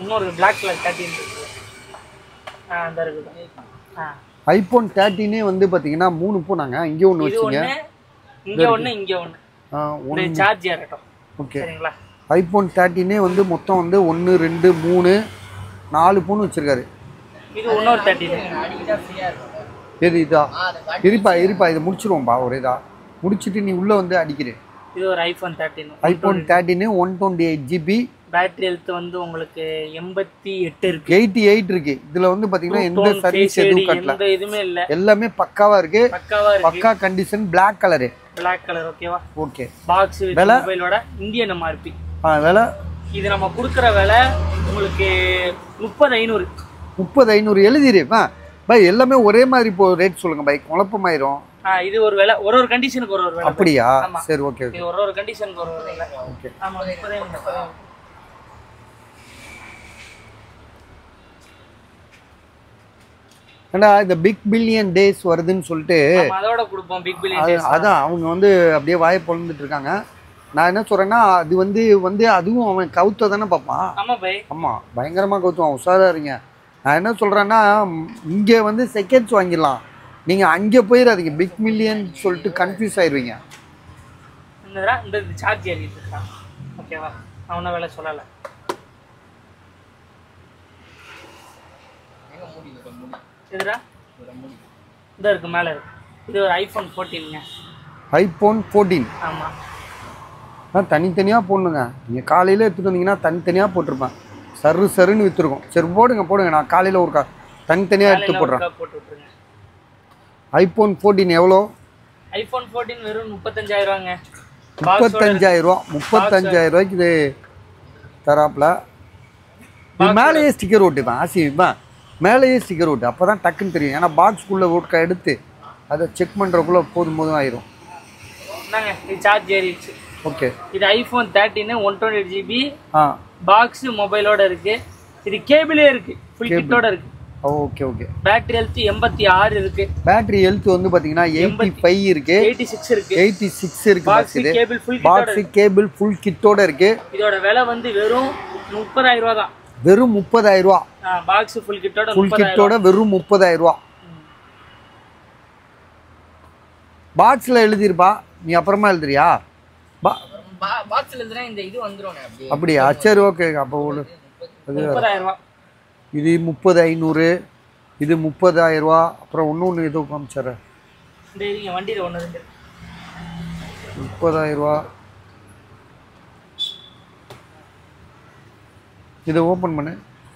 இன்னொரு பிளாக் கலர் தேர்ட்டின் இருக்கு ஆ அந்த இருக்குது ஆ ஐபோன் தேர்ட்டினே வந்து பார்த்தீங்கன்னா மூணு போனாங்க இங்கே ஒன்று இது வச்சுங்க ஒண்ணு இங்க ஒண்ணு இங்க ஒண்ணு ஒன்று இந்த சார்ஜ் ஏறட்டும் ஓகே சரிங்களா ஐபோன் தேர்ட்டினே வந்து மொத்தம் வந்து ஒன்று ரெண்டு மூணு நாலு ஃபோன் வச்சுருக்காரு இது இன்னொரு தேர்ட்டின் அடிக்கிட்டா ஃப்ரீயா இருக்கும் எது இதா ஆ அது இருப்பா இருப்பா இதை முடிச்சிருவோம்பா ஒரு இதா முடிச்சிட்டு நீ உள்ளே வந்து அடிக்கிறேன் இது ஒரு ஐஃபோன் தேர்ட்டின் ஐபோன் தேர்ட்டின்னு one twenty eight GB battery health வந்து உங்களுக்கு எண்பத்தி எட்டு இருக்கு எயிட்டி எயிட் இருக்கு இதுல வந்து பாத்தீங்கன்னா எந்த Tone, சர்வீஸ் face ID, எதுவும் கட்டல எந்த இதுவுமே இல்ல எல்லாமே பக்காவா இருக்கு பக்காவா இருக்கு பக்கா condition Black colour black colour ஓகேவா ஓகே பாக்ஸ் வித் விலை? மொபைலோட இந்தியன் எம்ஆர்பி விலை இது நம்ம கொடுக்குற விலை உங்களுக்கு முப்பது ஐநூறு முப்பது ஐநூறு எழுதிரு ஆ பை எல்லாமே ஒரே மாதிரி இப்போ ரேட் சொல்லுங்க பை குழப்பமாயிரும் ஆ இது ஒரு விலை ஒரு ஒரு கண்டிஷனுக்கு ஒரு ஒரு விலை அப்படியா ஆமா. சரி ஓகே ஓகே இது ஒரு ஒரு கண்டிஷனுக்கு ஒரு ஒரு விலை ஓகே ஆமா முப்பதே முப்பதே ஏன்னா இந்த பிக் பில்லியன் டேஸ் வருதுன்னு சொல்லிட்டு ஆமா, அதோட கொடுப்போம் பிக் பில்லியன் அது- அதான் அவங்க வந்து அப்படியே வாயை பொழந்துட்டு இருக்காங்க நான் என்ன சொல்றேன்னா அது வந்து வந்து அதுவும் அவன் கவுத்த தானே பார்ப்பான் ஆமா பை ஆமாம் பயங்கரமாக கவுத்துவான் உஷாரா இருங்க நான் என்ன சொல்கிறேன்னா இங்கே வந்து செகண்ட்ஸ் வாங்கிடலாம் நீங்கள் அங்கே போயிடாதீங்க பிக் மில்லியன் சொல்லிட்டு கன்ஃபியூஸ் ஆயிடுவீங்க இந்த இந்த சார்ஜ் ஏறிட்டு இருக்கான் ஓகேவா அவன விலை சொல்லலை எங்க மூடி ஒரு மூடி இதுடா ஒரு மூடி இந்த இருக்கு மேலே இருக்கு இது ஒரு ஐஃபோன் ஃபோர்டீனுங்க ஐபோன் ஃபோர்டீன் ஆமாம் நான் தனித்தனியாக போடணுங்க நீங்கள் காலையில் எடுத்துகிட்டு வந்தீங்கன்னா தனித்தனியாக போட்டிருப்பேன் சரு சருன்னு விற்றுருக்கும் சரி போடுங்க போடுங்க நான் காலையில் ஒரு கா தனித்தனியாக எடுத்து போடுறேன் போட்டு விட்டுருங்க ஐபோன் ஃபோர்டீன் எவ்வளோ ஐஃபோன் ஃபோர்டீன் வெறும் முப்பத்தஞ்சாயிரம் ரூபாங்க முப்பத்தஞ்சாயிரம் ரூபா முப்பத்தஞ்சாயிரம் ரூபாய்க்கு இது தராப்புல இது மேலேயே ஸ்டிக்கர் ஒட்டுப்பேன் ஆசிப்பேன் மேலேயே ஸ்டிக்கர் ஒட்டு அப்போ தான் டக்குன்னு தெரியும் ஏன்னா பாக்ஸ்குள்ளே ஓட்க எடுத்து அதை செக் பண்ணுறக்குள்ளே போதும் போதும் ஆயிரும் என்னங்க இது சார்ஜ் ஏறிடுச்சு ஓகே இது ஐஃபோன் தேர்ட்டின்னு ஒன் டுவெண்ட்டி எயிட் ஜிபி ஆ பாக்ஸ் மொபைலோட இருக்கு இது கேபிளே இருக்கு ஃபுல் கிட்டோட இருக்கு ஓகே ஓகே பேட்டரி ஹெல்த் எண்பத்தி ஆறு இருக்கு பேட்டரி ஹெல்த் வந்து பார்த்தீங்கன்னா எயிட்டி ஃபைவ் இருக்கு எயிட்டி சிக்ஸ் இருக்கு எயிட்டி சிக்ஸ் இருக்கு பாக்ஸ் பாக்ஸ் இது கேபிள் ஃபுல் கிட்டோட பாக்ஸ் கேபிள் ஃபுல் கிட்டோட இருக்கு இதோட விலை வந்து வெறும் முப்பதாயிரம் ரூபா தான் வெறும் முப்பதாயிரம் ரூபா பாக்ஸ் ஃபுல் கிட்டோட ஃபுல் முப்பதாயிரம் கிட்டோட வெறும் முப்பதாயிரம் ரூபா பாக்ஸில் எழுதிருப்பா நீ அப்புறமா எழுதுறியா பா பாக்ஸ்ல இருந்தா இந்த இது வந்துரும் அப்படியே அப்படியா சரி ஓகே அப்போ ஒன்று முப்பதாயிரம் ரூபா இது முப்பது ஐநூறு இது முப்பதாயிரம் ரூபா அப்புறம் இன்னொன்று ஏதோ காமிச்சார இந்த இருங்க வண்டியில் ஒன்று ரெண்டு முப்பதாயிரம் ரூபா இதை ஓப்பன் பண்ணு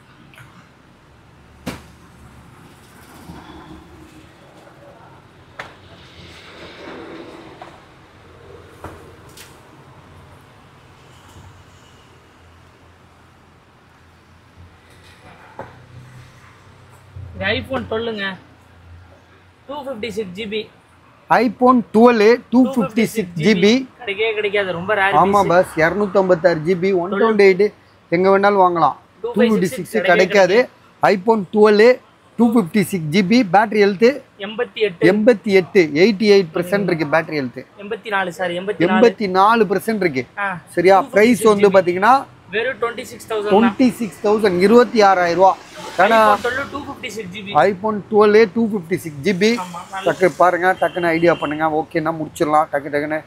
இது ஐஃபோன் டுவெல்லுங்க two fifty six GB iPhone twelve two fifty six GB கிடைக்கவே கிடைக்காது ரொம்ப ரேர் ஆமாம் பஸ் இரநூத்தம்பத்தாறு ஜிபி ஒன் டுவெண்ட்டி எயிட் எங்கே வேணாலும் வாங்கலாம் டூ ஃபிஃப்டி சிக்ஸ் கிடைக்காது iPhone twelve two fifty six GB battery health எண்பத்தி எட்டு எண்பத்தி எட்டு எயிட்டி எயிட் பர்சன்ட் இருக்கு பேட்டரி ஹெல்த்து எண்பத்தி நாலு சார் எண்பத்தி நாலு எண்பத்தி நாலு பர்சன்ட் இருக்கு ஆ சரியா ப்ரைஸ் வந்து பார்த்தீங்கன்னா வெறும் twenty six thousand twenty six thousand இருபத்தி ஆறாயிரம் ரூபா ஏன்னா twelve two fifty six GB iPhone twelve two fifty six GB ஆமா டக்கு பாருங்க டக்குன்னு ஐடியா பண்ணுங்க ஓகேன்னா முடிச்சிடலாம் டக்கு டக்குன்னு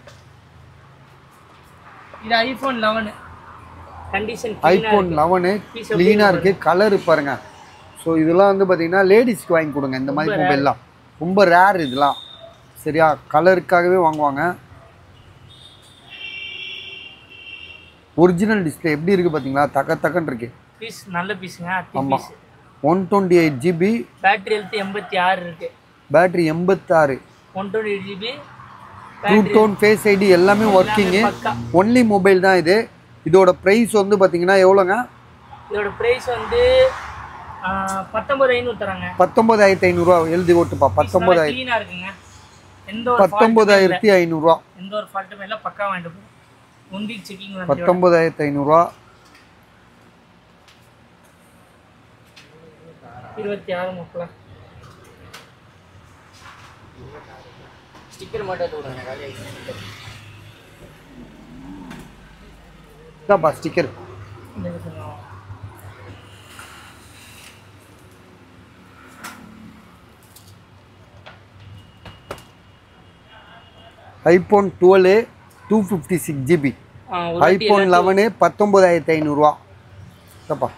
இது iPhone eleven condition iPhone eleven க்ளீனாக இருக்கு கலர் பாருங்க ஸோ இதெல்லாம் வந்து பார்த்தீங்கன்னா லேடிஸ்க்கு வாங்கி கொடுங்க இந்த மாதிரி மொபைல்லாம் ரொம்ப ரேர் இதெல்லாம் சரியா கலருக்காகவே வாங்குவாங்க ஒரிஜினல் டிஸ்பிளே எப்படி இருக்கு பார்த்தீங்களா தக்க தக்கன்னு இருக்கு பீஸ் நல்ல பீஸுங்க அத்தி ஆமாம் piece one twenty eight GB battery health எண்பத்தி ஆறு இருக்கு பேட்டரி எண்பத்தாறு one twenty eight GB true tone face ID எல்லாமே ஒர்க்கிங்கு பக்கா ஒன்லி மொபைல் தான் இது இதோட ப்ரைஸ் வந்து பார்த்தீங்கன்னா எவ்வளோங்க இதோட ப்ரைஸ் வந்து பத்தொன்பது ஐநூறு தராங்க பத்தொம்பதாயிரத்தி ஐநூறுரூவா எழுதி ஓட்டுப்பா பத்தொம்பதாயிரம் க்ளீனாக இருக்குங்க எந்த ஒரு fault உமே இல்ல. பத்தொம்பதாயிரத்தி ஐநூறுரூவா எந்த ஒரு ஃபால்ட்டுமே இல்லை பக்கா வாங்கிட்டு போகும் ஒன் வீக் செக்கிங் வந்து பத்தொம்பதாயிரத்தி ஐநூறுரூவா இருபத்தி ஆறு முப்பலாம் ஸ்டிக்கர் மட்டும் எடுத்து விடுங்க காலி இதாப்பா ஸ்டிக்கர் இந்த இது கொஞ்சம் iPhone twelve two fifty six GB ஆ, ஒரு வாட்டி ஐஃபோன் லெவனு பத்தொம்போதாயிரத்தி ஐநூறுரூவா தப்பா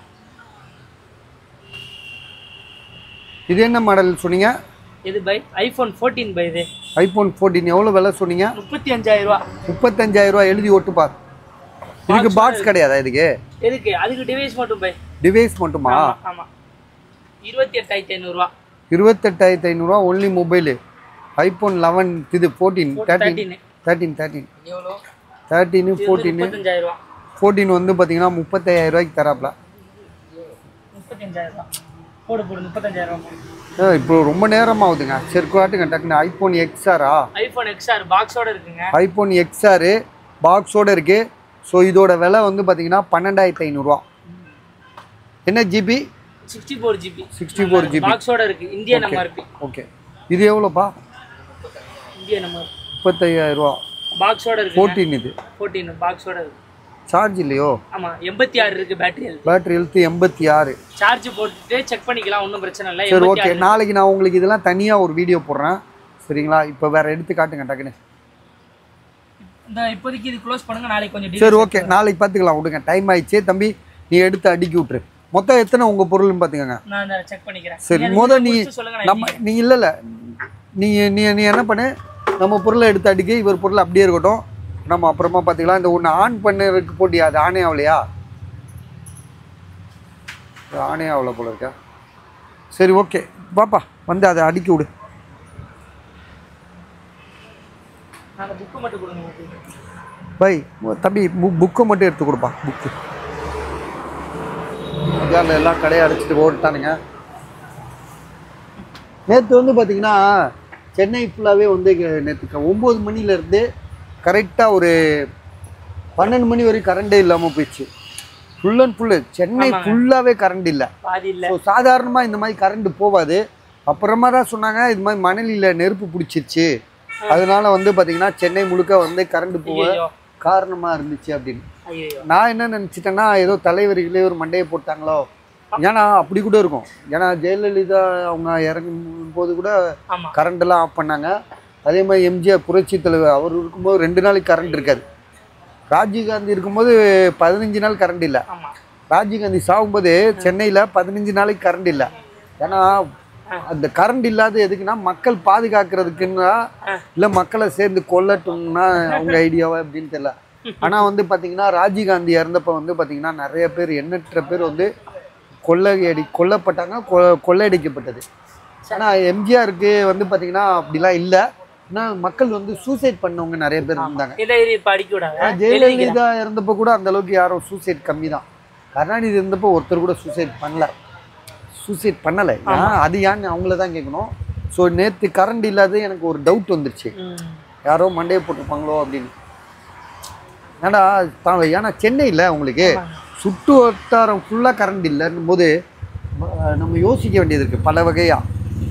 இது என்ன மாடல் சொன்னீங்க இது பை ஐஃபோன் ஃபோர்டீன் பை இது ஐஃபோன் ஃபோர்டீன் எவ்வளோ விலை சொன்னீங்க முப்பத்தி அஞ்சாயிரம் ரூபா முப்பத்தஞ்சாயிரம் ரூபா எழுதி ஒட்டுப்பா இதுக்கு பாக்ஸ் கிடையாதா இதுக்கு எதுக்கு அதுக்கு டிவைஸ் மட்டும் பை டிவைஸ் மட்டுமா ஆமா ஆமா இருபத்தி எட்டாயிரத்தி ஐநூறுரூவா இருபத்தெட்டாயிரத்தி ஐநூறுரூவா ஒன்லி மொபைலு ஐஃபோன் லெவன் இது fourteen thirteen thirteen thirteen thirteen எவ்வளோ தேர்ட்டீனு ஃபோர்டீனு முப்பத்தஞ்சாயிரம் ரூபா ஃபோர்டீன் வந்து பார்த்தீங்கன்னா முப்பத்தாயிரம் ரூபாய்க்கு தராப்ல முப்பத்தஞ்சாயிரம் ரூபா போடு போடு முப்பத்தஞ்சாயிரம் ரூபா ஏ, இப்போ ரொம்ப நேரம் ஆகுதுங்க சரி காட்டுங்க டக்குன்னு ஐஃபோன் எக்ஸ்ஆரா ஐஃபோன் எக்ஸ்ஆர் பாக்ஸோட இருக்குங்க ஐஃபோன் எக்ஸ்ஆரு பாக்ஸோட இருக்கு ஸோ இதோட விலை வந்து பார்த்தீங்கன்னா பன்னெண்டாயிரத்தி ஐநூறுரூவா என்ன GB sixty four GB 64 GB. பாக்ஸோட இருக்கு இந்தியன் எம்ஆர்பி ஓகே இது எவ்வளோப்பா இந்தியன் எம்ஆர்பி முப்பத்தையாயிரம் ரூபா பாக்ஸோட இருக்கு ஃபோர்டீன் இது ஃபோர்டீன் பாக்ஸோட இருக்கு சார்ஜ் இல்லையோ ஆமா எண்பத்தி ஆறு இருக்கு பேட்டரி ஹெல்த் பேட்டரி ஹெல்த்து எண்பத்தி ஆறு சார்ஜ் போட்டுட்டு செக் பண்ணிக்கலாம் ஒன்றும் பிரச்சனை இல்லை சரி எண்பத்தி ஓகே ஆறு நாளைக்கு நான் உங்களுக்கு இதெல்லாம் தனியாக ஒரு வீடியோ போடுறேன் சரிங்களா இப்போ வேற எடுத்து காட்டுங்க டக்குன்னு இந்த இப்போதைக்கு இது க்ளோஸ் பண்ணுங்க நாளைக்கு கொஞ்சம் சரி delay ஓகே நாளைக்கு பார்த்துக்கலாம் விடுங்க டைம் ஆயிடுச்சு தம்பி நீ எடுத்து அடுக்கி விட்டுரு மொத்தம் எத்தனை உங்கள் பொருள்னு பார்த்துக்கோங்க நான் செக் பண்ணிக்கிறேன் சரி நீங்க முத அதை நீ முடிச்சுட்டு சொல்லுங்க நான் நம்ம நீ இல்லை இல்லை நீ நீ நீ என்ன பண்ணு நம்ம பொருளை எடுத்து அடிக்க இவர் பொருள் அப்படியே இருக்கட்டும் நம்ம அப்புறமா பார்த்துக்கலாம் இந்த ஒன்று ஆன் பண்ணுறதுக்கு போட்டியா அது ஆனே ஆகலையா இது ஆனே ஆகல போல இருக்கா சரி ஓகே பாப்பா வந்து அதை அடுக்கி விடு அந்த புக்கு மட்டும் கொடுங்க எனக்கு. பை தம்பி புக்கை மட்டும் எடுத்து கொடுப்பா புக்கு மத்தியானம் எல்லாம் கடையை அடைச்சிட்டு ஓட்டானுங்க நேற்று வந்து பார்த்தீங்கன்னா சென்னை ஃபுல்லாகவே வந்து நேற்று ஒம்பது மணிலேருந்து கரெக்டாக ஒரு பன்னெண்டு மணி வரைக்கும் கரண்டே இல்லாமல் போயிடுச்சு ஃபுல் அண்ட் ஃபுல்லு சென்னை ஆமாங்க. ஃபுல்லாகவே கரண்ட் இல்லை பாதி இல்ல ஸோ சாதாரணமாக இந்த மாதிரி கரண்ட் போகாது அப்புறமா தான் சொன்னாங்க இது மாதிரி மணலியில் நெருப்பு பிடிச்சிருச்சு அதனால வந்து பார்த்தீங்கன்னா சென்னை முழுக்க வந்து கரண்ட் போக ஐயோ காரணமாக இருந்துச்சு அப்படின்னு ஐயோ நான் என்ன நினச்சிட்டேன்னா ஏதோ தலைவர்களே ஒரு மண்டையை போட்டாங்களோ ஏன்னா அப்படி கூட இருக்கும் ஏன்னா ஜெயலலிதா அவங்க இறங்கும் போது கூட ஆமா கரண்ட் எல்லாம் ஆஃப் பண்ணாங்க அதே மாதிரி எம்ஜிஆர் புரட்சி தலைவர் அவர் இருக்கும்போது ரெண்டு நாளைக்கு கரண்ட் இருக்காது ராஜீவ்காந்தி இருக்கும்போது பதினஞ்சு நாள் கரண்ட் இல்லை ஆமா ராஜீவ்காந்தி சாகும்போது சென்னையில் பதினஞ்சு நாளைக்கு கரண்ட் இல்லை ஏன்னா அந்த கரண்ட் இல்லாத எதுக்குன்னா மக்கள் பாதுகாக்கிறதுக்குன்னா இல்லை மக்களை சேர்ந்து கொல்லட்டும்னா அவங்க ஐடியாவா அப்படின்னு தெரியல ஆனால் வந்து பார்த்தீங்கன்னா ராஜீவ்காந்தி இறந்தப்ப வந்து பார்த்தீங்கன்னா நிறைய பேர் எண்ணற்ற பேர் வந்து கொள்ளையடி கொல்லப்பட்டாங்க கொ- கொள்ளையடிக்கப்பட்டது ஆனால் எம்ஜிஆருக்கு வந்து பார்த்தீங்கன்னா அப்படிலாம் இல்லை ஆனால் மக்கள் வந்து சூசைட் பண்ணவங்க நிறைய பேர் இருந்தாங்க இதை இது இப்ப அடிக்க விடாத ஆனா, ஜெயலலிதா இருந்தப்போ கூட அந்த அளவுக்கு யாரும் சூசைட் கம்மி தான் கருணாநிதி இருந்தப்போ ஒருத்தர் கூட சூசைட் பண்ணல சூசைட் பண்ணலை ஏன் அது ஏன்னு அவங்கள தான் கேட்கணும் ஸோ நேற்று கரண்ட் இல்லாத எனக்கு ஒரு டவுட் வந்துருச்சு ம். யாரோ மண்டையை போட்டிருப்பாங்களோ அப்படின்னு ஏன்னா தான் ஏன்னா சென்னையில் உங்களுக்கு சுற்று வட்டாரம் ஃபுல்லாக கரண்ட் இல்லைன்னும் போது ம- நம்ம யோசிக்க வேண்டியது இருக்குது பல வகையாக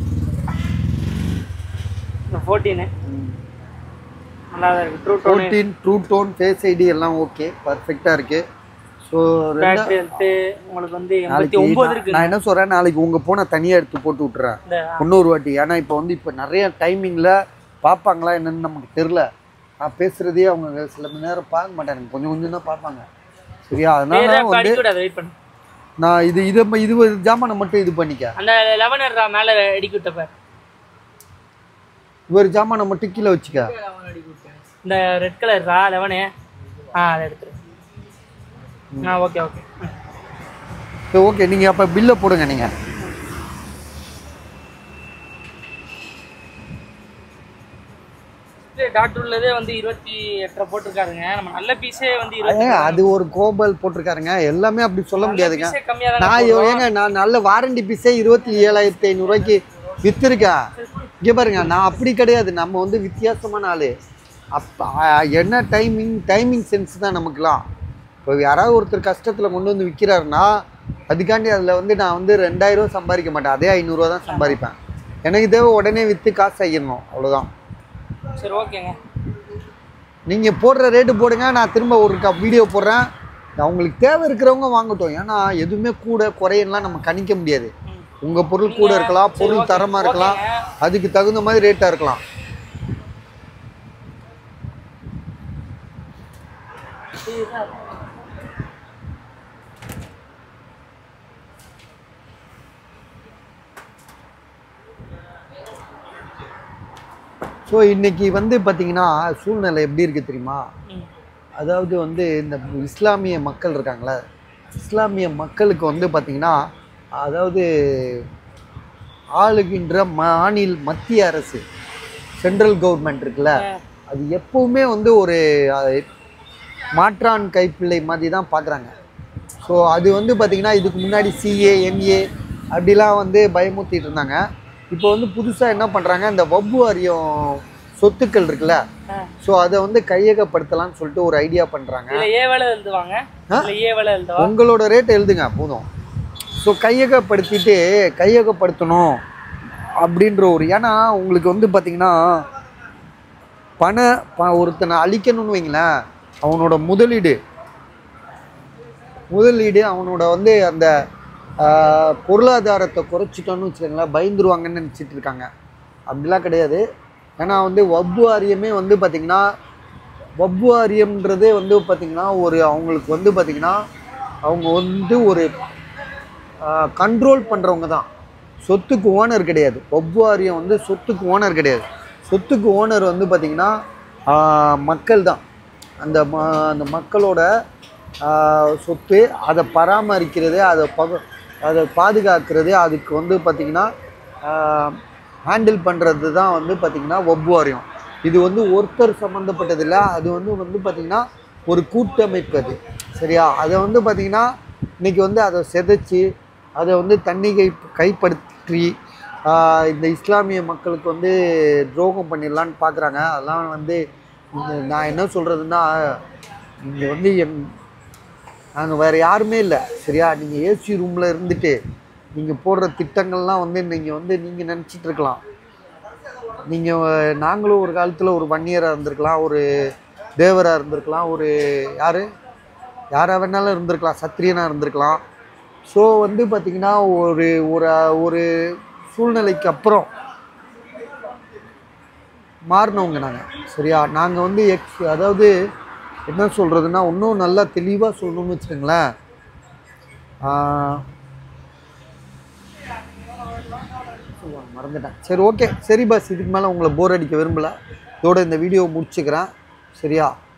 இந்த ஃபோர்டீனு நல்லா தான் இருக்கு true tone fourteen true tone face ID எல்லாம் ஓகே பர்ஃபெக்டாக இருக்குது ஸோ ரெண்டு பேட்டரி ஹெல்த்து உங்களுக்கு வந்து எண்பத்தி நாளைக்கு ஒன்பது நான்- இருக்கு நான் என்ன சொல்கிறேன் நாளைக்கு உங்கள் போனை தனியாக எடுத்து போட்டு விட்டுறேன் இந்த இன்னொரு வாட்டி ஏன்னா இப்போ வந்து இப்போ நிறைய டைமிங்கில் பார்ப்பாங்களா என்னன்னு நமக்கு தெரில நான் பேசுகிறதே அவங்க சில மணி நேரம் பார்க்க மாட்டாங்க கொஞ்சம் கொஞ்சம் தான் பார்ப்பாங்க சரியா அதனால வேற இப்ப வந்து அடிக்க விடாத வெயிட் பண்ணு நான் இது இதை ம- இது ஒரு ஜாமானை மட்டும் இது பண்ணிக்க அந்த லெவன் மேல அடிக்க விட்ட பாரு இவர் ஜாமானை மட்டும் கீழே வச்சுக்க இந்த ரெட் கலர் ரா லெவனு ஆ அதை எடுத்துரு ஆ ஓகே ஓகே சரி ஓகே நீங்கள் அப்போ பில்லை போடுங்க நீங்கள் டாக்டர் உள்ளதே வந்து இருபத்தி எட்டரை போட்டிருக்காருங்க நம்ம நல்ல பீஸே வந்து இருபத்தி அது ஒரு கோபல் போட்டிருக்காருங்க எல்லாமே அப்படி சொல்ல முடியாதுங்க பீஸே கம்மியா தான் நான் ஏங்க நான் நல்ல வாரண்டி பீஸே இருபத்தி ஏழாயிரத்தி ஐநூறுரூவாய்க்கு விற்றுருக்கேன் இங்கே பாருங்க நான் அப்படி கிடையாது நம்ம வந்து வித்தியாசமான ஆள் அப்போ என்ன டைமிங் டைமிங் சென்ஸ் தான் நமக்குலாம் இப்போ யாராவது ஒருத்தர் கஷ்டத்தில் கொண்டு வந்து விற்கிறாருன்னா அதுக்காண்டி அதில் வந்து நான் வந்து ரெண்டாயிரம் சம்பாதிக்க மாட்டேன் அதே ஐநூறுரூவா தான் சம்பாதிப்பேன் எனக்கு தேவை உடனே விற்று காசு ஆகிடணும் அவ்வளோதான் சரி ஓகேங்க நீங்கள் போடுற ரேட்டு போடுங்க நான் திரும்ப ஒரு வீடியோ போடுறேன் அவங்களுக்கு தேவை இருக்கிறவங்க வாங்கட்டும் ஏன்னா எதுவுமே கூட குறையெல்லாம் நம்ம கணிக்க முடியாது ம். உங்கள் பொருள் கூட இருக்கலாம் சரி, பொருள் okay. தரமாக இருக்கலாம் ஓகேங்க. அதுக்கு தகுந்த மாதிரி ரேட்டாக இருக்கலாம் ஸோ இன்னைக்கு வந்து பார்த்தீங்கன்னா சூழ்நிலை எப்படி இருக்கு தெரியுமா ம். அதாவது வந்து இந்த இஸ்லாமிய மக்கள் இருக்காங்களே இஸ்லாமிய மக்களுக்கு வந்து பார்த்தீங்கன்னா அதாவது ஆளுகின்ற மாநில மத்திய அரசு சென்ட்ரல் கவர்மெண்ட் இருக்குல்ல அது எப்பவுமே வந்து ஒரு அஹ், மாற்றான் கைப்பிள்ளை மாதிரி தான் பார்க்குறாங்க ஸோ அது வந்து பார்த்திங்கன்னா இதுக்கு முன்னாடி சிஏ எம்ஏ அப்படிலாம் வந்து பயமுறுத்திட்டு இருந்தாங்க இப்போ வந்து புதுசாக என்ன பண்ணுறாங்க இந்த வப்பு வாரியம் சொத்துக்கள் இருக்குல்ல ஆ. ஸோ அதை வந்து கையகப்படுத்தலாம்னு சொல்லிட்டு ஒரு ஐடியா பண்ணுறாங்க இதுல ஏ வேலை எழுதுவாங்க இதுல ஏ வேலை எழுதுவா உங்களோட ரேட் எழுதுங்க போதும் ஸோ கையகப்படுத்திட்டு கையகப்படுத்தணும் அப்படின்ற ஒரு ஏன்னா உங்களுக்கு வந்து பார்த்தீங்கன்னா பண ப ஒருத்தனை அழிக்கணும்னு வைங்களேன் அவனோட முதலீடு முதலீடு அவனோட வந்து அந்த ஆஹ், பொருளாதாரத்தை குறைச்சிட்டோன்னு வச்சுக்கோங்களேன் பயந்துருவாங்கன்னு நினச்சிட்டு இருக்காங்க அப்படிலாம் கிடையாது ஏன்னா வந்து வப்பு வாரியமே வந்து பார்த்திங்கன்னா வப்பு வாரியம்ன்றதே வந்து பார்த்திங்கன்னா ஒரு அவங்களுக்கு வந்து பார்த்திங்கன்னா அவங்க வந்து ஒரு கண்ட்ரோல் பண்ணுறவங்க தான் சொத்துக்கு ஓனர் கிடையாது வப்பு வாரியம் வந்து சொத்துக்கு ஓனர் கிடையாது சொத்துக்கு ஓனர் வந்து பார்த்திங்கன்னா மக்கள் தான் அந்த ம அந்த மக்களோட ஆஹ், சொத்து அதை பராமரிக்கிறது அதை பக அதை பாதுகாக்கிறது அதுக்கு வந்து பார்த்திங்கன்னா ஹேண்டில் பண்ணுறது தான் வந்து பார்த்திங்கன்னா வப்பு வாரியம் இது வந்து ஒருத்தர் சம்மந்தப்பட்டது இல்லை அது வந்து வந்து பார்த்திங்கன்னா ஒரு கூட்டமைப்பு அது சரியா அதை வந்து பார்த்திங்கன்னா இன்னைக்கு வந்து அதை செதைச்சு அதை வந்து தண்ணி கை கைப்படுத்தி ஆஹ், இந்த இஸ்லாமிய மக்களுக்கு வந்து துரோகம் பண்ணிடலான்னு பார்க்குறாங்க அதெல்லாம் வந்து இந்த- நான் என்ன சொல்கிறதுன்னா இங்கே வந்து என் நாங்கள் வேறு யாருமே இல்லை சரியா நீங்கள் ஏசி ரூமில் இருந்துட்டு நீங்கள் போடுற திட்டங்கள்லாம் வந்து நீங்கள் வந்து நீங்கள் நினச்சிட்டு இருக்கலாம் நீங்கள் நாங்களும் ஒரு காலத்தில் ஒரு வன்னியராக இருந்திருக்கலாம் ஒரு தேவராக இருந்திருக்கலாம் ஒரு யார் யாராக வேணாலும் இருந்திருக்கலாம் சத்திரியனாக இருந்திருக்கலாம் ஸோ வந்து பார்த்திங்கன்னா ஒரு ஒரு ஒரு சூழ்நிலைக்கு அப்புறம் மாறினவங்க நாங்கள் சரியா நாங்கள் வந்து எக்ஸ் அதாவது என்ன சொல்கிறதுனா இன்னும் நல்லா தெளிவாக சொல்லணும்னு வச்சுக்கோங்களேன் ஆஹ், சொல்லுவாங்க, மறந்துட்டேன் சரி ஓகே சரி பஸ் இதுக்கு மேலே உங்களை போர் அடிக்க விரும்பல இதோட இந்த வீடியோவை முடிச்சுக்கிறேன் சரியா